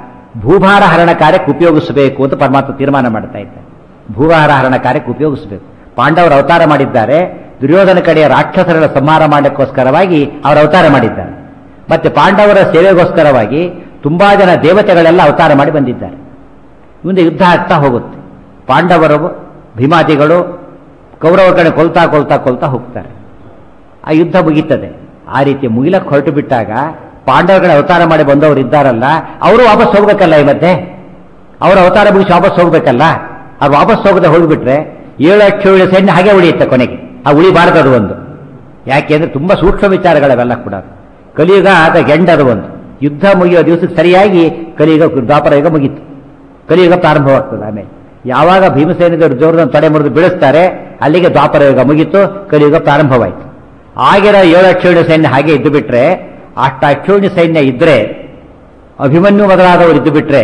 ಭೂಭಾರ ಹರಣ ಕಾರ್ಯಕ್ಕೆ ಉಪಯೋಗಿಸಬೇಕು ಅಂತ ಪರಮಾತ್ಮ ತೀರ್ಮಾನ ಮಾಡ್ತಾ ಇದ್ದಾರೆ ಭೂಭಾರ ಹರಣ ಕಾರ್ಯಕ್ಕೆ ಉಪಯೋಗಿಸಬೇಕು ಪಾಂಡವರು ಅವತಾರ ಮಾಡಿದ್ದಾರೆ ದುರ್ಯೋಧನ ಕಡೆಯ ರಾಕ್ಷಸರ ಸಂಹಾರ ಮಾಡಕ್ಕೋಸ್ಕರವಾಗಿ ಅವರು ಅವತಾರ ಮಾಡಿದ್ದಾರೆ ಮತ್ತೆ ಪಾಂಡವರ ಸೇವೆಗೋಸ್ಕರವಾಗಿ ತುಂಬಾ ಜನ ದೇವತೆಗಳೆಲ್ಲ ಅವತಾರ ಮಾಡಿ ಬಂದಿದ್ದಾರೆ ಮುಂದೆ ಯುದ್ಧ ಆಗ್ತಾ ಹೋಗುತ್ತೆ ಪಾಂಡವರು ಭೀಮಾದಿಗಳು ಕೌರವ ಕಡೆ ಕೊಲ್ತಾ ಕೊಲ್ತಾ ಕೊಲ್ತಾ ಹೋಗ್ತಾರೆ ಆ ಯುದ್ಧ ಮುಗೀತದೆ ಆ ರೀತಿ ಮುಗಿಲಕ್ಕೆ ಹೊರಟು ಬಿಟ್ಟಾಗ ಪಾಂಡವಗಳ ಅವತಾರ ಮಾಡಿ ಬಂದವರು ಇದ್ದಾರಲ್ಲ ಅವರು ವಾಪಸ್ ಹೋಗ್ಬೇಕಲ್ಲ ಈ ಮಧ್ಯೆ ಅವರು ಅವತಾರ ಮುಗಿಸಿ ವಾಪಸ್ ಹೋಗ್ಬೇಕಲ್ಲ ಅವ್ರು ವಾಪಸ್ ಹೋಗದೆ ಹೋಗ್ಬಿಟ್ರೆ ಏಳು ಅಕ್ಷ ಏಳು ಸೈನ್ಯ ಹಾಗೆ ಉಳಿಯುತ್ತೆ ಕೊನೆಗೆ ಆ ಉಳಿಬಾರದು ಅದು ಒಂದು ಯಾಕೆಂದ್ರೆ ತುಂಬಾ ಸೂಕ್ಷ್ಮ ವಿಚಾರಗಳವೆಲ್ಲ ಕೂಡ ಕಲಿಯುಗ ಆದ ಗೆಂಡದು ಒಂದು ಯುದ್ಧ ಮುಗಿಯೋ ದಿವಸಕ್ಕೆ ಸರಿಯಾಗಿ ಕಲಿಯುಗ ದ್ವಾಪರ ಯುಗ ಮುಗೀತು ಕಲಿಯುಗ ಪ್ರಾರಂಭವಾಗ್ತದೆ ಆಮೇಲೆ ಯಾವಾಗ ಭೀಮಸೇನದವರು ಜೋರನ್ನು ತಡೆ ಮುರಿದು ಬೀಳಿಸ್ತಾರೆ ಅಲ್ಲಿಗೆ ದ್ವಾಪರ ಯುಗ ಮುಗೀತು ಕಲಿಯುಗ ಪ್ರಾರಂಭವಾಯಿತು ಆಗಿರೋ ಏಳು ಅಕ್ಷೋಣಿ ಸೈನ್ಯ ಹಾಗೆ ಇದ್ದು ಬಿಟ್ರೆ ಅಷ್ಟ ಅಕ್ಷೋಣಿ ಸೈನ್ಯ ಇದ್ರೆ ಅಭಿಮನ್ಯು ಮೊದಲಾದವರು ಇದ್ದು ಬಿಟ್ರೆ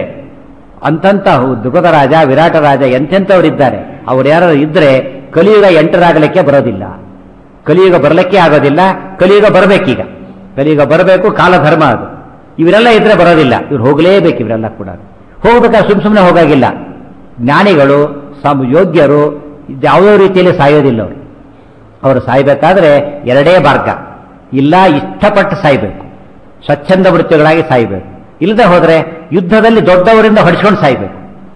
ಅಂತಂತ ದುಗದ ರಾಜ ವಿರಾಟ ರಾಜ ಎಂತೆಂಥವರಿದ್ದಾರೆ ಅವ್ರು ಯಾರು ಇದ್ರೆ ಕಲಿಯುಗ ಎಂಟರಾಗಲಿಕ್ಕೆ ಬರೋದಿಲ್ಲ ಕಲಿಯುಗ ಬರಲಿಕ್ಕೆ ಆಗೋದಿಲ್ಲ ಕಲಿಯುಗ ಬರಬೇಕೀಗ ಕಲಿಯುಗ ಬರಬೇಕು ಕಾಲಧರ್ಮ ಅದು ಇವರೆಲ್ಲ ಇದ್ರೆ ಬರೋದಿಲ್ಲ ಇವ್ರು ಹೋಗಲೇಬೇಕು ಇವರೆಲ್ಲ ಕೂಡ ಹೋಗ್ಬೇಕಾದ್ರೆ ಸುಮ್ ಸುಮ್ಮನೆ ಹೋಗಾಗಿಲ್ಲ ಜ್ಞಾನಿಗಳು ಸಮ್ ಯೋಗ್ಯರು ಯಾವುದೋ ರೀತಿಯಲ್ಲಿ ಸಾಯೋದಿಲ್ಲ ಅವರು ಅವರು ಸಾಯ್ಬೇಕಾದ್ರೆ ಎರಡೇ ಮಾರ್ಗ ಇಲ್ಲ ಇಷ್ಟಪಟ್ಟು ಸಾಯ್ಬೇಕು ಸ್ವಚ್ಛಂದ ಮೃತ್ಯುಗಳಾಗಿ ಸಾಯ್ಬೇಕು ಇಲ್ಲದೆ ಹೋದ್ರೆ ಯುದ್ಧದಲ್ಲಿ ದೊಡ್ಡವರಿಂದ ಹೊಡಿಸ್ಕೊಂಡು ಸಾಯ್ಬೇಕು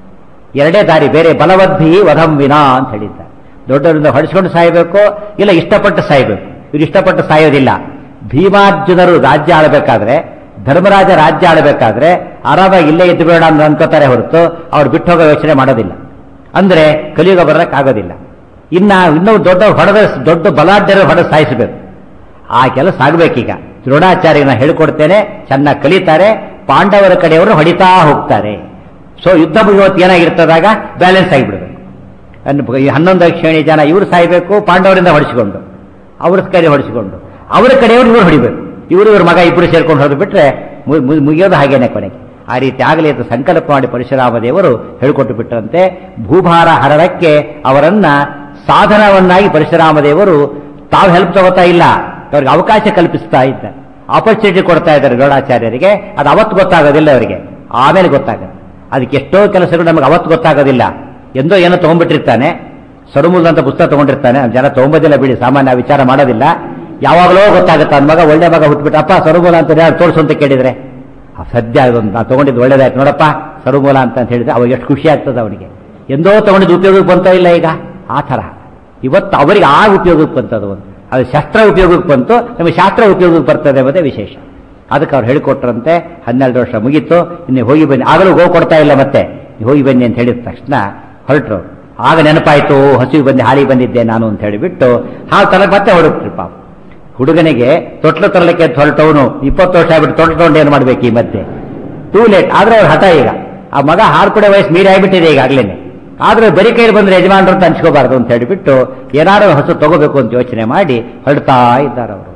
ಎರಡೇ ದಾರಿ ಬೇರೆ ಬಲವದ್ಧಿ ವಧಂ ವಿನಾ ಅಂತ ಹೇಳಿದ್ದಾರೆ ದೊಡ್ಡವರಿಂದ ಹೊಡಿಸ್ಕೊಂಡು ಸಾಯಬೇಕು ಇಲ್ಲ ಇಷ್ಟಪಟ್ಟು ಸಾಯ್ಬೇಕು ಇವ್ರು ಇಷ್ಟಪಟ್ಟು ಸಾಯೋದಿಲ್ಲ ಭೀಮಾರ್ಜುನರು ರಾಜ್ಯ ಆಳಬೇಕಾದ್ರೆ ಧರ್ಮರಾಜ ರಾಜ್ಯ ಆಳಬೇಕಾದ್ರೆ ಆರಾಮಾಗಿ ಇಲ್ಲೇ ಇದ್ದು ಬೇಡ ಅಂತ ಅನ್ಕೋತಾರೆ ಹೊರತು ಅವ್ರು ಬಿಟ್ಟು ಹೋಗೋ ಯೋಚನೆ ಮಾಡೋದಿಲ್ಲ ಅಂದ್ರೆ ಕಲಿಯುಗ ಬರಕ್ಕಾಗೋದಿಲ್ಲ ಇನ್ನ ಇನ್ನೂ ದೊಡ್ಡ ಹೊಡೆದ ದೊಡ್ಡ ಬಲಾಢ್ಯರು ಹೊಡೆದು ಸಾಯಿಸಬೇಕು ಆ ಕೆಲಸ ಆಗ್ಬೇಕೀಗ ದ್ರೋಣಾಚಾರ್ಯನ ಹೇಳ್ಕೊಡ್ತೇನೆ ಚೆನ್ನಾಗಿ ಕಲಿತಾರೆ ಪಾಂಡವರ ಕಡೆಯವರು ಹೊಡಿತಾ ಹೋಗ್ತಾರೆ ಸೊ ಯುದ್ಧ ಮುಗಿಯೋತ್ತು ಏನಾಗಿರ್ತದಾಗ ಬ್ಯಾಲೆನ್ಸ್ ಆಗಿಬಿಡ್ಬೇಕು ಅನ್ನು- ಈ ಹನ್ನೊಂದು ಶ್ರೇಣಿ ಜನ ಇವರು ಸಾಯ್ಬೇಕು ಪಾಂಡವರಿಂದ ಹೊಡಿಸಿಕೊಂಡು ಅವ್ರ ಕಡೆ ಹೊಡಿಸಿಕೊಂಡು ಅವರ ಕಡೆಯವರು ಇವರು ಹೊಡಿಬೇಕು ಇವರು ಇವ್ರ ಮಗ ಇಬ್ಬರು ಸೇರ್ಕೊಂಡು ಹೊಡೆದು ಬಿಟ್ರೆ ಮು- ಮು- ಮುಗಿಯೋದು ಹಾಗೇನೆ ಕೊನೆಗೆ ಆ ರೀತಿ ಆಗಲಿ ಅಂತ ಸಂಕಲ್ಪ ಮಾಡಿ ಪರಶುರಾಮ ದೇವರು ಹೇಳಿಕೊಟ್ಟು ಬಿಟ್ಟಂತೆ ಭೂಭಾರ ಹರಣಕ್ಕೆ ಅವರನ್ನ ಸಾಧನವನ್ನಾಗಿ ಪರಶುರಾಮ ದೇವರು ತಾವು ಹೆಲ್ಪ್ ತಗೋತಾ ಇಲ್ಲ ಅವ್ರಿಗೆ ಅವಕಾಶ ಕಲ್ಪಿಸ್ತಾ ಇದ್ದಾರೆ ಆಪರ್ಚುನಿಟಿ ಕೊಡ್ತಾ ಇದ್ದಾರೆ ಗೌಡಾಚಾರ್ಯರಿಗೆ ಅದು ಅವತ್ತು ಗೊತ್ತಾಗೋದಿಲ್ಲ ಅವರಿಗೆ ಆಮೇಲೆ ಗೊತ್ತಾಗುತ್ತೆ ಅದಕ್ಕೆ ಎಷ್ಟೋ ಕೆಲಸಗಳು ನಮಗೆ ಅವತ್ತು ಗೊತ್ತಾಗೋದಿಲ್ಲ ಎಂದೋ ಏನೋ ತಗೊಂಡ್ಬಿಟ್ಟಿರ್ತಾನೆ ಸರುಮೂಲ ಅಂತ ಪುಸ್ತಕ ತಗೊಂಡಿರ್ತಾನೆ ಅವ್ನ್ ಜನ ತಗೊಂಬೋದಿಲ್ಲ ಬಿಡಿ ಸಾಮಾನ್ಯ ವಿಚಾರ ಮಾಡೋದಿಲ್ಲ ಯಾವಾಗಲೋ ಗೊತ್ತಾಗುತ್ತೆ ನನ್ನ ಮಗ ಒಳ್ಳೆ ಮಗ ಹುಟ್ಬಿಟ್ಟು ಅಪ್ಪ ಸರುಮೂಲ ಅಂತ ಯಾರು ತೋರಿಸು ಅಂತ ಕೇಳಿದ್ರೆ ಆ ಸದ್ಯ ಅದೊಂದು ನಾ ತಗೊಂಡಿದ್ದು ಒಳ್ಳೇದಾಯ್ತು ನೋಡಪ್ಪ ಸರುಮೂಲ ಅಂತ ಅಂತ ಹೇಳಿದ್ರೆ ಅವಾಗ ಎಷ್ಟು ಖುಷಿ ಆಗ್ತದೆ ಅವನಿಗೆ ಎಂದೋ ತಗೊಂಡಿದ್ದು ಉಪಯೋಗಕ್ಕೆ ಬಂತೋ ಇಲ್ಲ ಈಗ ಆ ಥರ ಇವತ್ತು ಅವರಿಗೆ ಆ ಉಪಯೋಗಕ್ಕೆ ಬಂತದು ಒಂದು ಅದು ಶಸ್ತ್ರ ಉಪಯೋಗಕ್ಕೆ ಬಂತು ನಮಗೆ ಶಾಸ್ತ್ರ ಉಪಯೋಗಕ್ಕೆ ಬರ್ತದೆ ಎಂಬುದೇ ವಿಶೇಷ ಅದಕ್ಕೆ ಅವ್ರು ಹೇಳಿಕೊಟ್ರಂತೆ ಹನ್ನೆರಡು ವರ್ಷ ಮುಗೀತು ಇನ್ನು ಹೋಗಿ ಬನ್ನಿ ಆಗಲೂ ಗೋ ಕೊಡ್ತಾ ಇಲ್ಲ ಮತ್ತೆ ನೀವು ಹೋಗಿ ಬನ್ನಿ ಅಂತ ಹೇಳಿದ ತಕ್ಷಣ ಹೊರಟ್ರು ಆಗ ನೆನಪಾಯ್ತು ಹಸಿವು ಬಂದು ಹಾಲಿ ಬಂದಿದ್ದೆ ನಾನು ಅಂತ ಹೇಳಿಬಿಟ್ಟು ಹಾಲು ತನಕ ಮತ್ತೆ ಹೊರಟ್ರಿ ಪಾಪ ಹುಡುಗನಿಗೆ ತೊಟ್ಲು ತರಲಿಕ್ಕೆ ಅಂತ ಹೊರಟವನು ಇಪ್ಪತ್ತು ವರ್ಷ ಆಗ್ಬಿಟ್ಟು ತೊಟ್ಲು ತಗೊಂಡು ಏನು ಮಾಡ್ಬೇಕು ಈ ಮಧ್ಯೆ ಟೂ ಲೇಟ್ ಆದ್ರೆ ಅವ್ರ ಹಠ ಈಗ ಆ ಮಗ ಹಾಲು ಕುಡಿಯೋ ವಯಸ್ಸು ಮೀರಿ ಆಗ್ಬಿಟ್ಟಿದೆ ಈಗಾಗ್ಲೇನೆ ಆದ್ರೆ ಬರೀ ಕೈಲಿ ಬಂದ್ರೆ ಯಜಮಾನರು ಅಂತ ಹಂಚ್ಕೋಬಾರ್ದು ಅಂತ ಹೇಳಿಬಿಟ್ಟು ಏನಾದ್ರು ಹಸು ತಗೋಬೇಕು ಅಂತ ಯೋಚನೆ ಮಾಡಿ ಹೊರಡ್ತಾ ಇದ್ದಾರೆ ಅವರು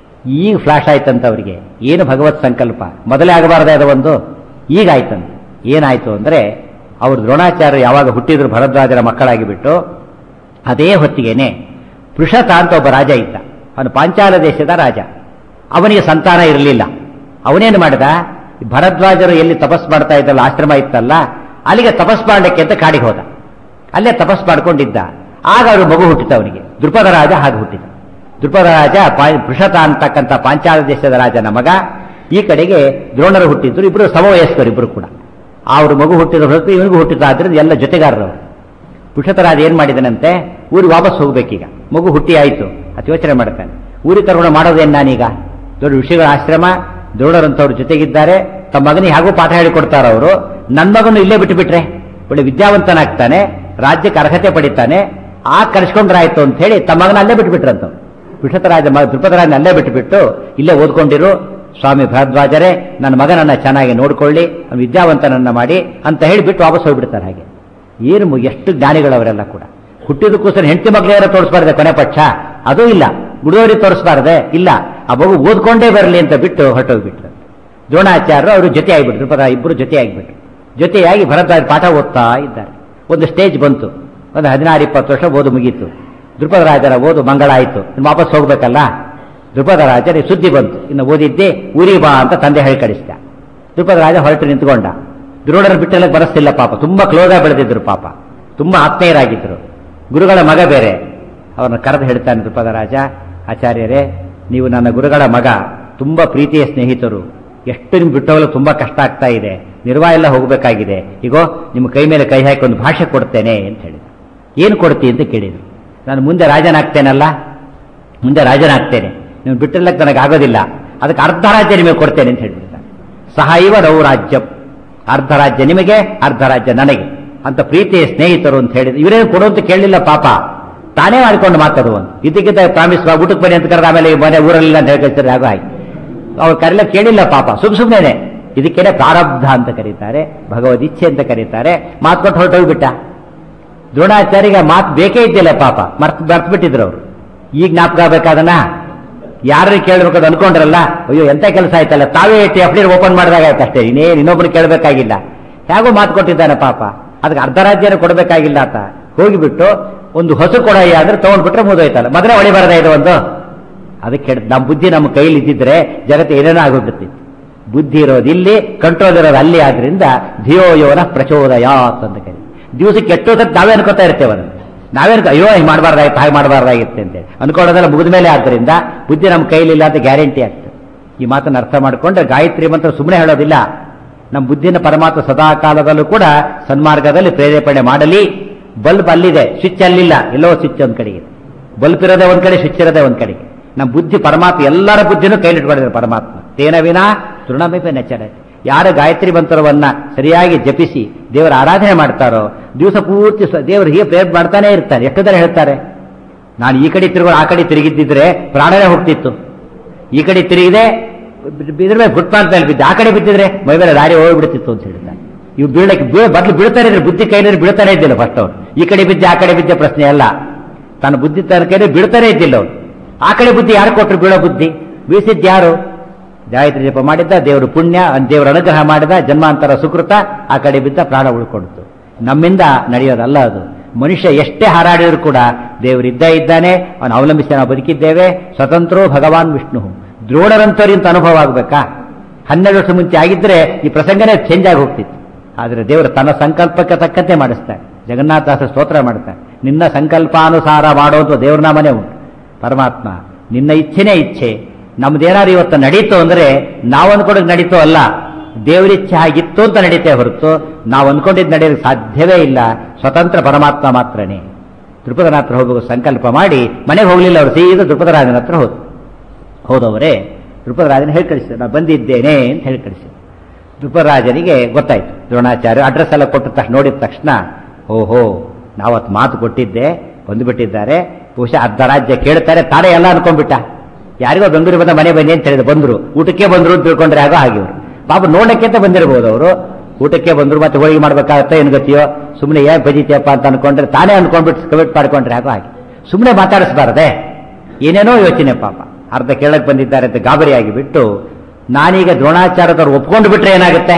ಈಗ ಫ್ಲಾಶ್ ಆಯ್ತಂತ ಅವರಿಗೆ ಏನು ಭಗವತ್ ಸಂಕಲ್ಪ ಮೊದಲೇ ಆಗಬಾರ್ದೇ ಅದು ಒಂದು ಈಗ ಆಯ್ತಂತೆ ಏನಾಯ್ತು ಅಂದ್ರೆ ಅವರು ದ್ರೋಣಾಚಾರ್ಯ ಯಾವಾಗ ಹುಟ್ಟಿದ್ರು ಭರದ್ವಾಜರ ಮಕ್ಕಳಾಗಿ ಬಿಟ್ಟು ಅದೇ ಹೊತ್ತಿಗೆನೆ ಪೃಷತ ಅಂತ ಒಬ್ಬ ರಾಜ ಇದ್ದ ಅವನು ಪಾಂಚಾಲ ದೇಶದ ರಾಜ ಅವನಿಗೆ ಸಂತಾನ ಇರಲಿಲ್ಲ ಅವನೇನು ಮಾಡಿದ ಈ ಭರದ್ವಾಜರು ಎಲ್ಲಿ ತಪಸ್ ಮಾಡ್ತಾ ಇದ್ದಲ್ಲ ಆಶ್ರಮ ಇತ್ತಲ್ಲ ಅಲ್ಲಿಗೆ ತಪಸ್ ಮಾಡಲಿಕ್ಕೆ ಅಂತ ಕಾಡಿಗೆ ಹೋದ ಅಲ್ಲೇ ತಪಸ್ ಮಾಡ್ಕೊಂಡಿದ್ದ ಆಗ ಅವರು ಮಗು ಹುಟ್ಟಿತ ಅವನಿಗೆ ದೃಪದ ರಾಜ ಹಾಗೆ ಹುಟ್ಟಿದ ದೃಪದ ರಾಜ ಪಾ- ಪೃಷತ ಅಂತಕ್ಕಂಥ ಪಾಂಚಾಲ ದೇಶದ ರಾಜನ ಮಗ ಈ ಕಡೆಗೆ ದ್ರೋಣರು ಹುಟ್ಟಿದ್ರು ಇಬ್ಬರು ಸಮವಯಸ್ಕರು ಇಬ್ಬರು ಕೂಡ ಅವ್ರ ಮಗು ಹುಟ್ಟಿದ ಹೊರತು ಇವನಿಗೂ ಹುಟ್ಟಿದ ಆದ್ರಿಂದ ಎಲ್ಲ ಜೊತೆಗಾರರು ಅವರು ಪುಷತರಾಜ ಏನ್ ಮಾಡಿದನಂತೆ ಊರಿಗೆ ವಾಪಸ್ ಹೋಗ್ಬೇಕೀಗ ಮಗು ಹುಟ್ಟಿ ಆಯ್ತು ಅದು ಯೋಚನೆ ಮಾಡ್ತಾನೆ ಊರಿಗೆ ಕರ್ಕೊಂಡು ಮಾಡೋದೇನು ನಾನೀಗ ದೊಡ್ಡ ಋಷಿಗಳ ಆಶ್ರಮ ದ್ರೋಣರಂತವ್ರು ಜೊತೆಗಿದ್ದಾರೆ ತಮ್ಮ ಮಗನಿಗೆ ಹಾಗೂ ಪಾಠ ಹೇಳಿಕೊಡ್ತಾರ ಅವರು ನನ್ನ ಮಗನು ಇಲ್ಲೇ ಬಿಟ್ಟು ಬಿಟ್ರೆ ಒಳ್ಳೆ ವಿದ್ಯಾವಂತನಾಗ್ತಾನೆ ರಾಜ್ಯಕ್ಕೆ ಅರ್ಹತೆ ಪಡಿತಾನೆ ಆ ಕರೆಸ್ಕೊಂಡ್ರಾಯ್ತು ಅಂತ ಹೇಳಿ ತಮ್ಮ ಮಗನ ಅಲ್ಲೇ ಬಿಟ್ಬಿಟ್ರಂತ ಪುಷತರಾಜ ಮ ದೃಪದರಾಜನ ಅಲ್ಲೇ ಬಿಟ್ಟುಬಿಟ್ಟು ಇಲ್ಲೇ ಓದ್ಕೊಂಡಿರು ಸ್ವಾಮಿ ಭರದ್ವಾಜರೇ ನನ್ನ ಮಗನನ್ನ ಚೆನ್ನಾಗಿ ನೋಡ್ಕೊಳ್ಳಿ ಅವ್ನು ವಿದ್ಯಾವಂತನನ್ನ ಮಾಡಿ ಅಂತ ಹೇಳಿಬಿಟ್ಟು ವಾಪಸ್ ಹೋಗ್ಬಿಡ್ತಾರೆ ಹಾಗೆ ಏನು ಮು- ಎಷ್ಟು ಜ್ಞಾನಿಗಳವರೆಲ್ಲ ಕೂಡ ಹುಟ್ಟಿದಕ್ಕೋಸ್ಕರ ಹೆಂಡತಿ ಮಕ್ಕಳು ತೋರಿಸ್ಬಾರ್ದೆ ಕೊನೆ ಪಕ್ಷ ಅದೂ ಇಲ್ಲ ಗುಡಿದವರಿಗೆ ತೋರಿಸ್ಬಾರ್ದೆ ಇಲ್ಲ ಆ ಮಗು ಓದ್ಕೊಂಡೇ ಬರಲಿ ಅಂತ ಬಿಟ್ಟು ಹೊರಟೋಗ್ಬಿಟ್ರು ದ್ರೋಣಾಚಾರ್ಯರು ಅವರು ಜೊತೆ ಆಗಿಬಿಟ್ರು ದ್ರುಪದ ಇಬ್ಬರು ಜೊತೆ ಆಗಿಬಿಟ್ರು ಜೊತೆಯಾಗಿ ಭರದ್ವಾಜ ಪಾಠ ಓದ್ತಾ ಇದ್ದಾರೆ ಒಂದು ಸ್ಟೇಜ್ ಬಂತು ಒಂದು ಹದಿನಾರು ಇಪ್ಪತ್ತು ವರ್ಷ ಓದು ಮುಗೀತು ದ್ರುಪದ ರಾಜರ ಓದು ಮಂಗಳ ಆಯಿತು ಇನ್ನು ವಾಪಸ್ ಹೋಗ್ಬೇಕಲ್ಲ ದ್ರುಪದ ರಾಜರಿಗೆ ಸುದ್ದಿ ಬಂತು ಇನ್ನು ಓದಿದ್ದೆ ಊರಿಗೆ ಬಾ ಅಂತ ತಂದೆ ಹೇಳಿ ಕಳಿಸಿದ ದ್ರುಪದ ರಾಜ ಹೊರಟು ನಿಂತ್ಕೊಂಡ ದ್ರೋಣರ ಬಿಟ್ಟೆಲ್ಲ ಬರಸ್ತಿಲ್ಲ ಪಾಪ ತುಂಬಾ ಕ್ಲೋಸ್ ಆಗಿ ಬೆಳೆದಿದ್ರು ಪಾಪ ತುಂಬಾ ಆತ್ಮೀಯರಾಗಿದ್ರು ಗುರುಗಳ ಮಗ ಬೇರೆ ಅವರನ್ನ ಕರೆದು ಹೇಳ್ತಾನೆ ದ್ರುಪದ ರಾಜ ಆಚಾರ್ಯರೇ ನೀವು ನನ್ನ ಗುರುಗಳ ಮಗ ತುಂಬಾ ಪ್ರೀತಿಯ ಸ್ನೇಹಿತರು ಎಷ್ಟು ನಿಮ್ ಬಿಟ್ಟವಲು ತುಂಬಾ ಕಷ್ಟ ಆಗ್ತಾ ಇದೆ ನಿರ್ವಾಹ ಎಲ್ಲ ಹೋಗಬೇಕಾಗಿದೆ ಈಗೋ ನಿಮ್ಮ ಕೈ ಮೇಲೆ ಕೈ ಹಾಕಿ ಒಂದು ಭಾಷೆ ಕೊಡ್ತೇನೆ ಅಂತ ಹೇಳಿದ ಏನು ಕೊಡ್ತಿ ಅಂತ ಕೇಳಿದ್ರು ನಾನು ಮುಂದೆ ರಾಜನಾಗ್ತೇನಲ್ಲ ಮುಂದೆ ರಾಜನಾಗ್ತೇನೆ ನೀವು ಬಿಟ್ಟಿರ್ಲಕ್ಕೆ ನನಗೆ ಆಗೋದಿಲ್ಲ ಅದಕ್ಕೆ ಅರ್ಧ ರಾಜ್ಯ ನಿಮಗೆ ಕೊಡ್ತೇನೆ ಅಂತ ಹೇಳ್ಬಿಡ್ತಾನೆ ಸಹಾಯವ ರೌ ರಾಜ್ಯ ಅರ್ಧ ರಾಜ್ಯ ನಿಮಗೆ ಅರ್ಧ ರಾಜ್ಯ ನನಗೆ ಅಂತ ಪ್ರೀತಿಯ ಸ್ನೇಹಿತರು ಅಂತ ಹೇಳಿದ್ರು ಇವರೇನು ಕೊಡು ಅಂತ ಕೇಳಲಿಲ್ಲ ಪಾಪ ತಾನೇ ಮಾಡಿಕೊಂಡು ಮಾತಾಡುವಂತ ಇದಕ್ಕಿಂತ ಪ್ರಾಮಿಸ್ ಊಟಕ್ಕೆ ಬನ್ನಿ ಅಂತ ಕರೆದ ಆಮೇಲೆ ಮನೆ ಊರಲ್ಲಿಲ್ಲ ಅಂತ ಹೇಳ್ಕೊಳ್ತಾರೆ ಆಗೋ ಹಾಗೆ ಅವ್ರು ಕರೆಲ್ಲ ಕೇಳಿಲ್ಲ ಪಾಪ ಸುಮ್ ಸುಮ್ಮನೆ ಇದಕ್ಕೇನೆ ಪ್ರಾರಬ್ಧ ಅಂತ ಕರೀತಾರೆ ಭಗವದ್ ಇಚ್ಛೆ ಅಂತ ಕರೀತಾರೆ ಮಾತು ಕೊಟ್ಟು ಹೊರಟೋಗ್ಬಿಟ್ಟ ದ್ರೋಣಾಚಾರ್ಯಗೆ ಮಾತು ಬೇಕೇ ಇದ್ದಿಲ್ಲ ಪಾಪ ಮರ್ತ್ ಮರ್ತ್ ಬಿಟ್ಟಿದ್ರು ಅವರು ಈಗ ಜ್ಞಾಪಕ ಆಗ್ಬೇಕಾದನ ಯಾರು ಕೇಳಬೇಕು ಅದು ಅನ್ಕೊಂಡ್ರಲ್ಲ ಅಯ್ಯೋ ಎಂತ ಕೆಲಸ ಆಯ್ತಲ್ಲ ತಾವೇ ಟಿ ಎಫ್ ಓಪನ್ ಮಾಡಿದಾಗ ಆಯ್ತು ಅಷ್ಟೇ ಇನ್ನೇನು ಇನ್ನೊಬ್ಬರು ಕೇಳಬೇಕಾಗಿಲ್ಲ ಹೇಗೋ ಮಾತು ಕೊಟ್ಟಿದ್ದಾನೆ ಪಾಪ ಅದಕ್ಕೆ ಅರ್ಧ ರಾಜ್ಯನ ಕೊಡಬೇಕಾಗಿಲ್ಲ ಅಂತ ಹೋಗಿಬಿಟ್ಟು ಒಂದು ಹೊಸ ಕೊಡಯ್ಯ ಅಂದ್ರೆ ತಗೊಂಡ್ಬಿಟ್ರೆ ಮುದೋಯ್ತಲ್ಲ ಮೊದಲೇ ಹೊಳಿ ಬರದೇ ಇದು ಒಂದು ಅದಕ್ಕೆ ಹೇಳ ನಮ್ಮ ಬುದ್ಧಿ ನಮ್ಮ ಕೈಲಿ ಇದ್ದಿದ್ರೆ ಜಗತ್ತು ಏನೇನೋ ಆಗೋಗ್ಬಿಡ್ತಿತ್ತು ಬುದ್ಧಿ ಇರೋದು ಇಲ್ಲಿ ಕಂಟ್ರೋಲ್ ಇರೋದು ಅಲ್ಲಿ ಆದ್ರಿಂದ ಧಿಯೋ ಯೋನ ಪ್ರಚೋದಯಾತ್ ಅಂತ ಕರಿ ದಿವಸಕ್ಕೆ ಎಷ್ಟೋ ಸತ್ ನಾವೇ ಅನ್ಕೋತಾ ಇರ್ತೇವೆ ಅದನ್ನು ನಾವೇ ಅನ್ಕೊ ಅಯ್ಯೋ ಹಿಂಗೆ ಮಾಡಬಾರ್ದಾಗಿತ್ತು ಹಾಗೆ ಮಾಡಬಾರ್ದಾಗಿತ್ತು ಅಂತೇಳಿ ಅನ್ಕೊಳ್ಳೋದೆಲ್ಲ ಮುಗಿದ ಮೇಲೆ ಆದ್ದರಿಂದ ಬುದ್ಧಿ ನಮ್ಮ ಕೈಲಿಲ್ಲ ಅಂತ ಗ್ಯಾರಂಟಿ ಆಗ್ತದೆ ಈ ಮಾತನ್ನು ಅರ್ಥ ಮಾಡಿಕೊಂಡ್ರೆ ಗಾಯತ್ರಿ ಮಂತ್ರ ಸುಮ್ಮನೆ ಹೇಳೋದಿಲ್ಲ ನಮ್ಮ ಬುದ್ಧಿನ ಪರಮಾತ್ಮ ಸದಾ ಕಾಲದಲ್ಲೂ ಕೂಡ ಸನ್ಮಾರ್ಗದಲ್ಲಿ ಪ್ರೇರೇಪಣೆ ಮಾಡಲಿ ಬಲ್ಬ್ ಅಲ್ಲಿದೆ ಸ್ವಿಚ್ ಅಲ್ಲಿಲ್ಲ ಎಲ್ಲೋ ಸ್ವಿಚ್ ಒಂದ್ ಕಡೆಗೆ ಬಲ್ಬ್ ಇರೋದೇ ಒಂದ್ ಕಡೆ ಸ್ವಿಚ್ ಇರೋದೇ ಒಂದ್ ಕಡೆಗೆ ನಮ್ಮ ಬುದ್ಧಿ ಪರಮಾತ್ಮ ಎಲ್ಲರ ಬುದ್ಧಿನೂ ಕೈಲಿಟ್ಕೊಂಡಿದ್ದಾರೆ ಪರಮಾತ್ಮ ತೇನ ವಿನಾ ತೃಣಮೇಪೆ ನೆಚ್ಚರ ಯಾರು ಗಾಯತ್ರಿ ಮಂತ್ರವನ್ನ ಸರಿಯಾಗಿ ಜಪಿಸಿ ದೇವರ ಆರಾಧನೆ ಮಾಡ್ತಾರೋ ದಿವಸ ಪೂರ್ತಿ ಸ- ದೇವರು ಹೀಗೆ ಪ್ರೇರ್ ಮಾಡ್ತಾನೆ ಇರ್ತಾರೆ ಎಷ್ಟು ಜನ ಹೇಳ್ತಾರೆ ನಾನು ಈ ಕಡೆ ತಿರುಗೋಳು ಆ ಕಡೆ ತಿರುಗಿದ್ದಿದ್ರೆ ಪ್ರಾಣನೇ ಹೋಗ್ತಿತ್ತು ಈ ಕಡೆ ತಿರುಗಿದೆ ಇದ್ರ ಮೇಲೆ ಫುಟ್ಪಾತ್ ಮೇಲೆ ಬಿದ್ದೆ ಆ ಕಡೆ ಬಿದ್ದಿದ್ರೆ ಮೈ ಮೇಲೆ ದಾರಿ ಹೋಗ್ಬಿಡ್ತಿತ್ತು ಅಂತ ಹೇಳ್ತಾನೆ ಇವು ಬೀಳಕ್ಕೆ ಬೀಳ ಬದ್ಲು ಬೀಳ್ತಾನೆ ಇದ್ರೆ ಬುದ್ಧಿ ಕೈಲಿ ಬೀಳ್ತಾನೆ ಇದ್ದಿಲ್ಲ ಫಸ್ಟ್ ಅವ್ರು ಈ ಕಡೆ ಬಿದ್ದೆ ಆ ಕಡೆ ಬಿದ್ದೆ ಪ್ರಶ್ನೆ ಅಲ್ಲ ತನ್ನ ಬುದ್ಧಿ ತನ್ನ ಕೈಲಿ ಬೀಳ್ತಾನೆ ಇದ್ದಿಲ್ಲ ಅವ್ರು ಆ ಕಡೆ ಬುದ್ಧಿ ಯಾರು ಕೊಟ್ಟರು ಬೀಳೋ ಬುದ್ಧಿ ಬೀಸಿದ್ ಯಾರು ಗಾಯತ್ರಿ ಜಪ ಮಾಡಿದ್ದ ದೇವರು ಪುಣ್ಯ ದೇವರ ಅನುಗ್ರಹ ಮಾಡಿದ ಜನ್ಮಾಂತರ ಸುಕೃತ ಆ ಕಡೆ ಬಿದ್ದ ಪ್ರಾಣ ಉಳ್ಕೊಂಡಿತು ನಮ್ಮಿಂದ ನಡೆಯೋದಲ್ಲ ಅದು ಮನುಷ್ಯ ಎಷ್ಟೇ ಹಾರಾಡಿದ್ರು ಕೂಡ ದೇವರಿದ್ದ ಇದ್ದಾನೆ ಅವನು ಅವಲಂಬಿಸಿ ನಾವು ಬದುಕಿದ್ದೇವೆ ಸ್ವತಂತ್ರೋ ಭಗವಾನ್ ವಿಷ್ಣು ದ್ರೋಣರಂತವರಿಂತ ಅನುಭವ ಆಗ್ಬೇಕಾ ಹನ್ನೆರಡು ವರ್ಷ ಮುಂಚೆ ಆಗಿದ್ರೆ ಈ ಪ್ರಸಂಗನೇ ಚೇಂಜ್ ಆಗಿ ಹೋಗ್ತಿತ್ತು ಆದರೆ ದೇವರು ತನ್ನ ಸಂಕಲ್ಪಕ್ಕೆ ತಕ್ಕಂತೆ ಮಾಡಿಸ್ತಾರೆ ಜಗನ್ನಾಥದಾಸ ಸ್ತೋತ್ರ ಮಾಡ್ತಾರೆ ನಿನ್ನ ಸಂಕಲ್ಪಾನುಸಾರ ಮಾಡೋದು ದೇವ್ರ ನಾಮನೇ ಉಂಟು ಪರಮಾತ್ಮ ನಿನ್ನ ಇಚ್ಛೆನೇ ಇಚ್ಛೆ ನಮ್ದೇನಾದ್ರು ಇವತ್ತು ನಡೀತು ಅಂದ್ರೆ ನಾವು ಅನ್ಕೊಂಡದ್ ನಡೀತು ಅಲ್ಲ ದೇವರಿಚ್ಛೆ ಆಗಿತ್ತು ಅಂತ ನಡೀತೇ ಹೊರತು ನಾವು ಅನ್ಕೊಂಡಿದ್ದು ನಡೆಯೋದು ಸಾಧ್ಯವೇ ಇಲ್ಲ ಸ್ವತಂತ್ರ ಪರಮಾತ್ಮ ಮಾತ್ರನೇ ದ್ರುಪದನ ಹತ್ರ ಹೋಗುವ ಸಂಕಲ್ಪ ಮಾಡಿ ಮನೆಗೆ ಹೋಗ್ಲಿಲ್ಲ ಅವರು ಸೀದಾ ದ್ರುಪದರಾಜನ ಹತ್ರ ಹೋದ್ರು ಹೋದವರೇ ದ್ರುಪದರಾಜನ ಹೇಳಿ ಕಳಿಸಿದ್ರು ನಾನು ಬಂದಿದ್ದೇನೆ ಅಂತ ಹೇಳಿ ಕಳಿಸಿದ್ರು ದ್ರುಪದರಾಜನಿಗೆ ಗೊತ್ತಾಯ್ತು ದ್ರೋಣಾಚಾರ್ಯ ಅಡ್ರೆಸ್ ಎಲ್ಲ ಕೊಟ್ಟ ತಕ್ಷಣ ನೋಡಿದ ತಕ್ಷಣ ಓಹೋ ನಾವತ್ತು ಮಾತು ಕೊಟ್ಟಿದ್ದೆ ಬಂದುಬಿಟ್ಟಿದ್ದಾರೆ ಬಹುಶಃ ಅರ್ಧ ರಾಜ್ಯ ಕೇಳ್ತಾರೆ ತಾನೇ ಎಲ್ಲ ಅನ್ಕೊಂಡ್ಬಿಟ್ಟ ಯಾರಿಗೋ ಬೆಂಗಳೂರು ಬಂದ ಮನೆ ಬನ್ನಿ ಅಂತ ಹೇಳಿದ್ರು ಬಂದ್ರು ಊಟಕ್ಕೆ ಬಂದ್ರು ಅಂತ ತಿಳ್ಕೊಂಡ್ರೆ ಆಗೋ ಹಾಗೆ ಇವರು ಪಾಪ ನೋಡಕ್ಕೆ ಅಂತ ಬಂದಿರಬಹುದು ಅವರು ಊಟಕ್ಕೆ ಬಂದ್ರು ಮತ್ತೆ ಹೋಳಿಗೆ ಮಾಡ್ಬೇಕಾಗತ್ತೆ ಏನು ಗತಿಯೋ ಸುಮ್ಮನೆ ಏನ್ ಬಜಿತಿಯಪ್ಪ ಅಂತ ಅನ್ಕೊಂಡ್ರೆ ತಾನೇ ಅನ್ಕೊಂಡ್ಬಿಟ್ಟು ಕಮಿಟ್ ಮಾಡ್ಕೊಂಡ್ರೆ ಆಗೋ ಹಾಗೆ ಸುಮ್ಮನೆ ಮಾತಾಡಿಸ್ಬಾರದೆ ಏನೇನೋ ಯೋಚನೆ ಪಾಪ ಅರ್ಧ ಕೇಳಕ್ ಬಂದಿದ್ದಾರೆ ಅಂತ ಗಾಬರಿಯಾಗಿ ಬಿಟ್ಟು ನಾನೀಗ ದ್ರೋಣಾಚಾರ್ಯದವ್ರು ಒಪ್ಕೊಂಡು ಬಿಟ್ರೆ ಏನಾಗುತ್ತೆ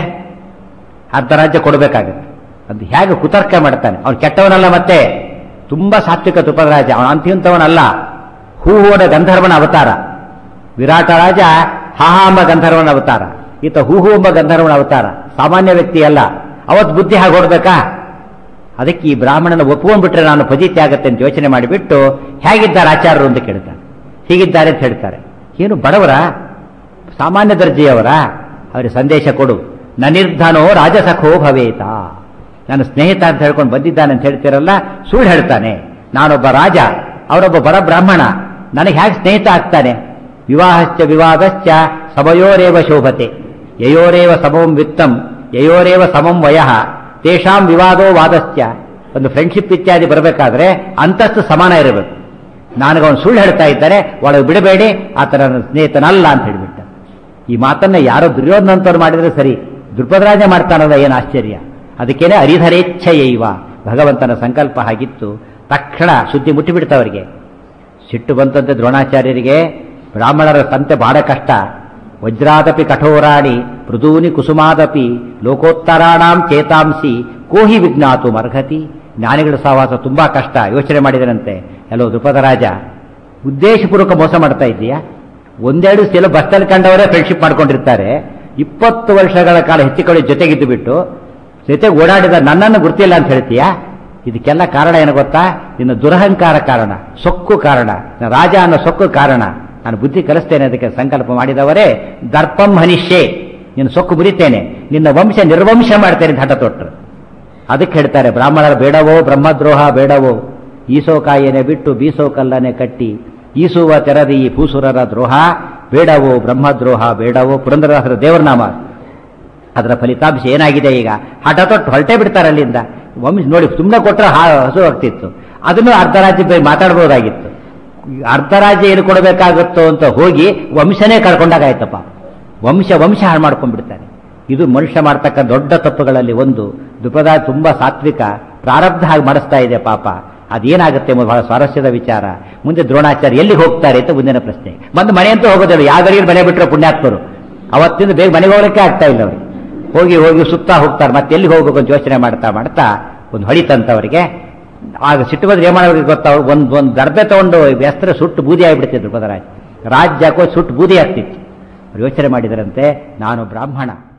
ಅರ್ಧ ರಾಜ್ಯ ಕೊಡಬೇಕಾಗುತ್ತೆ ಅದು ಹೇಗೆ ಕುತರ್ಕ ಮಾಡ್ತಾನೆ ಅವ್ನು ಕೆಟ್ಟವನಲ್ಲ ಮತ್ತೆ ತುಂಬಾ ಸಾತ್ವಿಕ ತುಪರಾಜ ಅವನು ಅಂತಿಂತವನಲ್ಲ ಹೂ ಹೂವದ ಗಂಧರ್ವನ ಅವತಾರ ವಿರಾಟ ರಾಜ ಹಾಹಾ ಎಂಬ ಗಂಧರ್ವನ ಅವತಾರ ಈತ ಹೂ ಹೂ ಎಂಬ ಗಂಧರ್ವನ ಅವತಾರ ಸಾಮಾನ್ಯ ವ್ಯಕ್ತಿ ಅಲ್ಲ ಅವತ್ತು ಬುದ್ಧಿ ಹಾಗೆ ಹೊಡ್ಬೇಕಾ ಅದಕ್ಕೆ ಈ ಬ್ರಾಹ್ಮಣನ ಒಪ್ಕೊಂಡ್ಬಿಟ್ರೆ ನಾನು ಫಜೀತಿ ಆಗತ್ತೆ ಅಂತ ಯೋಚನೆ ಮಾಡಿಬಿಟ್ಟು ಹೇಗಿದ್ದಾರೆ ಆಚಾರ್ಯರು ಅಂತ ಕೇಳ್ತಾನೆ ಹೀಗಿದ್ದಾರೆ ಅಂತ ಹೇಳ್ತಾರೆ ಏನು ಬಡವರ ಸಾಮಾನ್ಯ ದರ್ಜೆಯವರ ಅವರಿಗೆ ಸಂದೇಶ ಕೊಡು ನನಿರ್ಧನೋ ರಾಜಸಖೋ ಭವೇತ ನನ್ನ ಸ್ನೇಹಿತ ಅಂತ ಹೇಳ್ಕೊಂಡು ಬಂದಿದ್ದಾನೆ ಅಂತ ಹೇಳ್ತಿರಲ್ಲ ಸುಳ್ಳು ಹೇಳ್ತಾನೆ ನಾನೊಬ್ಬ ರಾಜ ಅವರೊಬ್ಬ ಬಡ ಬ್ರಾಹ್ಮಣ ನನಗೆ ಹೇಗೆ ಸ್ನೇಹಿತ ಆಗ್ತಾನೆ ವಿವಾಹಶ್ಚ ವಿವಾದಶ್ಚ ಸಮಯೋರೇವ ಶೋಭತೆ ಯಯೋರೇವ ಸಮಂ ವಿತ್ತಂ ಯಯೋರೇವ ಸಮಂ ವಯಃ ತೇಷಾಂ ವಿವಾದೋ ವಾದಶ್ಚ ಒಂದು ಫ್ರೆಂಡ್ಶಿಪ್ ಇತ್ಯಾದಿ ಬರಬೇಕಾದ್ರೆ ಅಂತಸ್ತು ಸಮಾನ ಇರಬೇಕು ನನಗೆ ಅವನು ಸುಳ್ಳು ಹೇಳ್ತಾ ಇದ್ದಾರೆ ಒಳಗೆ ಬಿಡಬೇಡಿ ಆತ ನನ್ನ ಸ್ನೇಹಿತನಲ್ಲ ಅಂತ ಹೇಳಿಬಿಟ್ಟ ಈ ಮಾತನ್ನ ಯಾರೋ ದುರ್ಯೋಧನಂತವ್ರು ಮಾಡಿದ್ರೆ ಸರಿ ದ್ರುಪದರಾಜ ಮಾಡ್ತಾನಲ್ಲ ಏನು ಆಶ್ಚರ್ಯ ಅದಕ್ಕೇನೆ ಹರಿಧರೇಚ್ಛಯೈವ ಭಗವಂತನ ಸಂಕಲ್ಪ ಆಗಿತ್ತು ತಕ್ಷಣ ಸುದ್ದಿ ಮುಟ್ಟಿಬಿಡ್ತವರಿಗೆ ಸಿಟ್ಟು ಬಂತಂತೆ ದ್ರೋಣಾಚಾರ್ಯರಿಗೆ ಬ್ರಾಹ್ಮಣರ ಸಂತೆ ಬಹಳ ಕಷ್ಟ ವಜ್ರಾದಪಿ ಕಠೋರಾಣಿ ಮೃದೂನಿ ಕುಸುಮಾದಪಿ ಲೋಕೋತ್ತರಾಣಾಂ ಚೇತಾಂಸಿ ಕೋಹಿ ವಿಜ್ಞಾತು ಮರ್ಹತಿ ಜ್ಞಾನಿಗಳ ಸಹವಾಸ ತುಂಬಾ ಕಷ್ಟ ಯೋಚನೆ ಮಾಡಿದರಂತೆ ಎಲ್ಲೋ ದೃಪದ ರಾಜ ಉದ್ದೇಶಪೂರ್ವಕ ಮೋಸ ಮಾಡ್ತಾ ಇದ್ದೀಯಾ ಒಂದೆರಡು ಸಲ ಬಸ್ಸಲ್ಲಿ ಕಂಡವರೇ ಫ್ರೆಂಡ್ಶಿಪ್ ಮಾಡ್ಕೊಂಡಿರ್ತಾರೆ ಇಪ್ಪತ್ತು ವರ್ಷಗಳ ಕಾಲ ಹೆಚ್ಚು ಕಡೆ ಜೊತೆಗಿದ್ದು ಬಿಟ್ಟು ಜೊತೆಗೆ ಓಡಾಡಿದ ನನ್ನನ್ನು ಗುರ್ತಿಲ್ಲ ಅಂತ ಹೇಳ್ತೀಯಾ ಇದಕ್ಕೆಲ್ಲ ಕಾರಣ ಏನು ಗೊತ್ತಾ ನಿನ್ನ ದುರಹಂಕಾರ ಕಾರಣ ಸೊಕ್ಕು ಕಾರಣ ನನ್ನ ರಾಜ ಅನ್ನೋ ಸೊಕ್ಕು ಕಾರಣ ನಾನು ಬುದ್ಧಿ ಕಲಿಸ್ತೇನೆ ಅದಕ್ಕೆ ಸಂಕಲ್ಪ ಮಾಡಿದವರೇ ದರ್ಪಂ ಹನಿಷ್ಯೆ ನಿನ್ನ ಸೊಕ್ಕು ಮುರಿತೇನೆ ನಿನ್ನ ವಂಶ ನಿರ್ವಂಶ ಮಾಡ್ತೇನೆ ಅಂತ ಹಠ ತೊಟ್ಟರು ಅದಕ್ಕೆ ಹೇಳ್ತಾರೆ ಬ್ರಾಹ್ಮಣರ ಬೇಡವೋ ಬ್ರಹ್ಮದ್ರೋಹ ಬೇಡವೋ ಈಸೋ ಕಾಯನೆ ಬಿಟ್ಟು ಬೀಸೋ ಕಲ್ಲನೆ ಕಟ್ಟಿ ಈಸುವ ತೆರದಿ ಈ ಭೂಸುರರ ದ್ರೋಹ ಬೇಡವೋ ಬ್ರಹ್ಮದ್ರೋಹ ಬೇಡವೋ ಪುರಂದರದಾಸರ ದೇವರನಾಮ ಅದರ ಫಲಿತಾಂಶ ಏನಾಗಿದೆ ಈಗ ಹಠ ತೊಟ್ಟು ಹೊರಟೇ ಬಿಡ್ತಾರೆ ಅಲ್ಲಿಂದ ವಂಶ ನೋಡಿ ಸುಮ್ಮನೆ ಕೊಟ್ಟರೆ ಹಸು ಆಗ್ತಿತ್ತು ಅದನ್ನು ಅರ್ಧ ರಾಜ್ಯ ಬಗ್ಗೆ ಮಾತಾಡ್ಬೋದಾಗಿತ್ತು ಅರ್ಧ ರಾಜ್ಯ ಏನು ಕೊಡಬೇಕಾಗುತ್ತೋ ಅಂತ ಹೋಗಿ ವಂಶನೇ ಕಳ್ಕೊಂಡಾಗಾಯ್ತಪ್ಪ ವಂಶ ವಂಶ ಹಾಳು ಮಾಡ್ಕೊಂಡ್ಬಿಡ್ತಾರೆ ಇದು ಮನುಷ್ಯ ಮಾಡ್ತಕ್ಕ ದೊಡ್ಡ ತಪ್ಪುಗಳಲ್ಲಿ ಒಂದು ದುಪದ ತುಂಬಾ ಸಾತ್ವಿಕ ಪ್ರಾರಬ್ಧ ಹಾಗೆ ಮಾಡಿಸ್ತಾ ಇದೆ ಪಾಪ ಅದೇನಾಗುತ್ತೆ ಎಂಬುದು ಬಹಳ ಸ್ವಾರಸ್ಯದ ವಿಚಾರ ಮುಂದೆ ದ್ರೋಣಾಚಾರ್ಯ ಎಲ್ಲಿಗೆ ಹೋಗ್ತಾರೆ ಅಂತ ಮುಂದಿನ ಪ್ರಶ್ನೆ ಬಂದು ಮನೆ ಅಂತೂ ಹೋಗೋದಿಲ್ಲ ಯಾವ್ದಾರಿಗೆ ಮನೆ ಬಿಟ್ಟರೆ ಪುಣ್ಯಾತ್ಮರು ಅವತ್ತಿಂದ ಬೇಗ ಮನೆಗೆ ಹೋಗಲಿಕ್ಕೆ ಆಗ್ತಾ ಇಲ್ಲ ಅವ್ರಿಗೆ ಹೋಗಿ ಹೋಗಿ ಸುತ್ತಾ ಹೋಗ್ತಾರೆ ಮತ್ತೆ ಎಲ್ಲಿಗೆ ಹೋಗ್ಬೇಕು ಅಂತ ಯೋಚನೆ ಮಾಡ್ತಾ ಮಾಡ್ತಾ ಒಂದು ಹೊಡಿತಂತವರಿಗೆ ಆಗ ಸಿಟ್ಟು ಬಂದ್ರೆ ಏನ್ ಮಾಡೋರಿಗೆ ಗೊತ್ತಾ ಅವ್ರು ಒಂದು ಒಂದು ದರ್ಬೆ ತಗೊಂಡು ವ್ಯಸ್ತ್ರ ಸುಟ್ಟು ಬೂದಿ ಆಗಿಬಿಡ್ತಿದ್ರು ಪದರಾಜ್ ರಾಜ್ಯ ಹಾಕೋ ಸುಟ್ಟು ಬೂದಿ ಆಗ್ತಿತ್ತು ಅವ್ರು ಯೋಚನೆ ಮಾಡಿದರಂತೆ ನಾನು ಬ್ರಾಹ್ಮಣ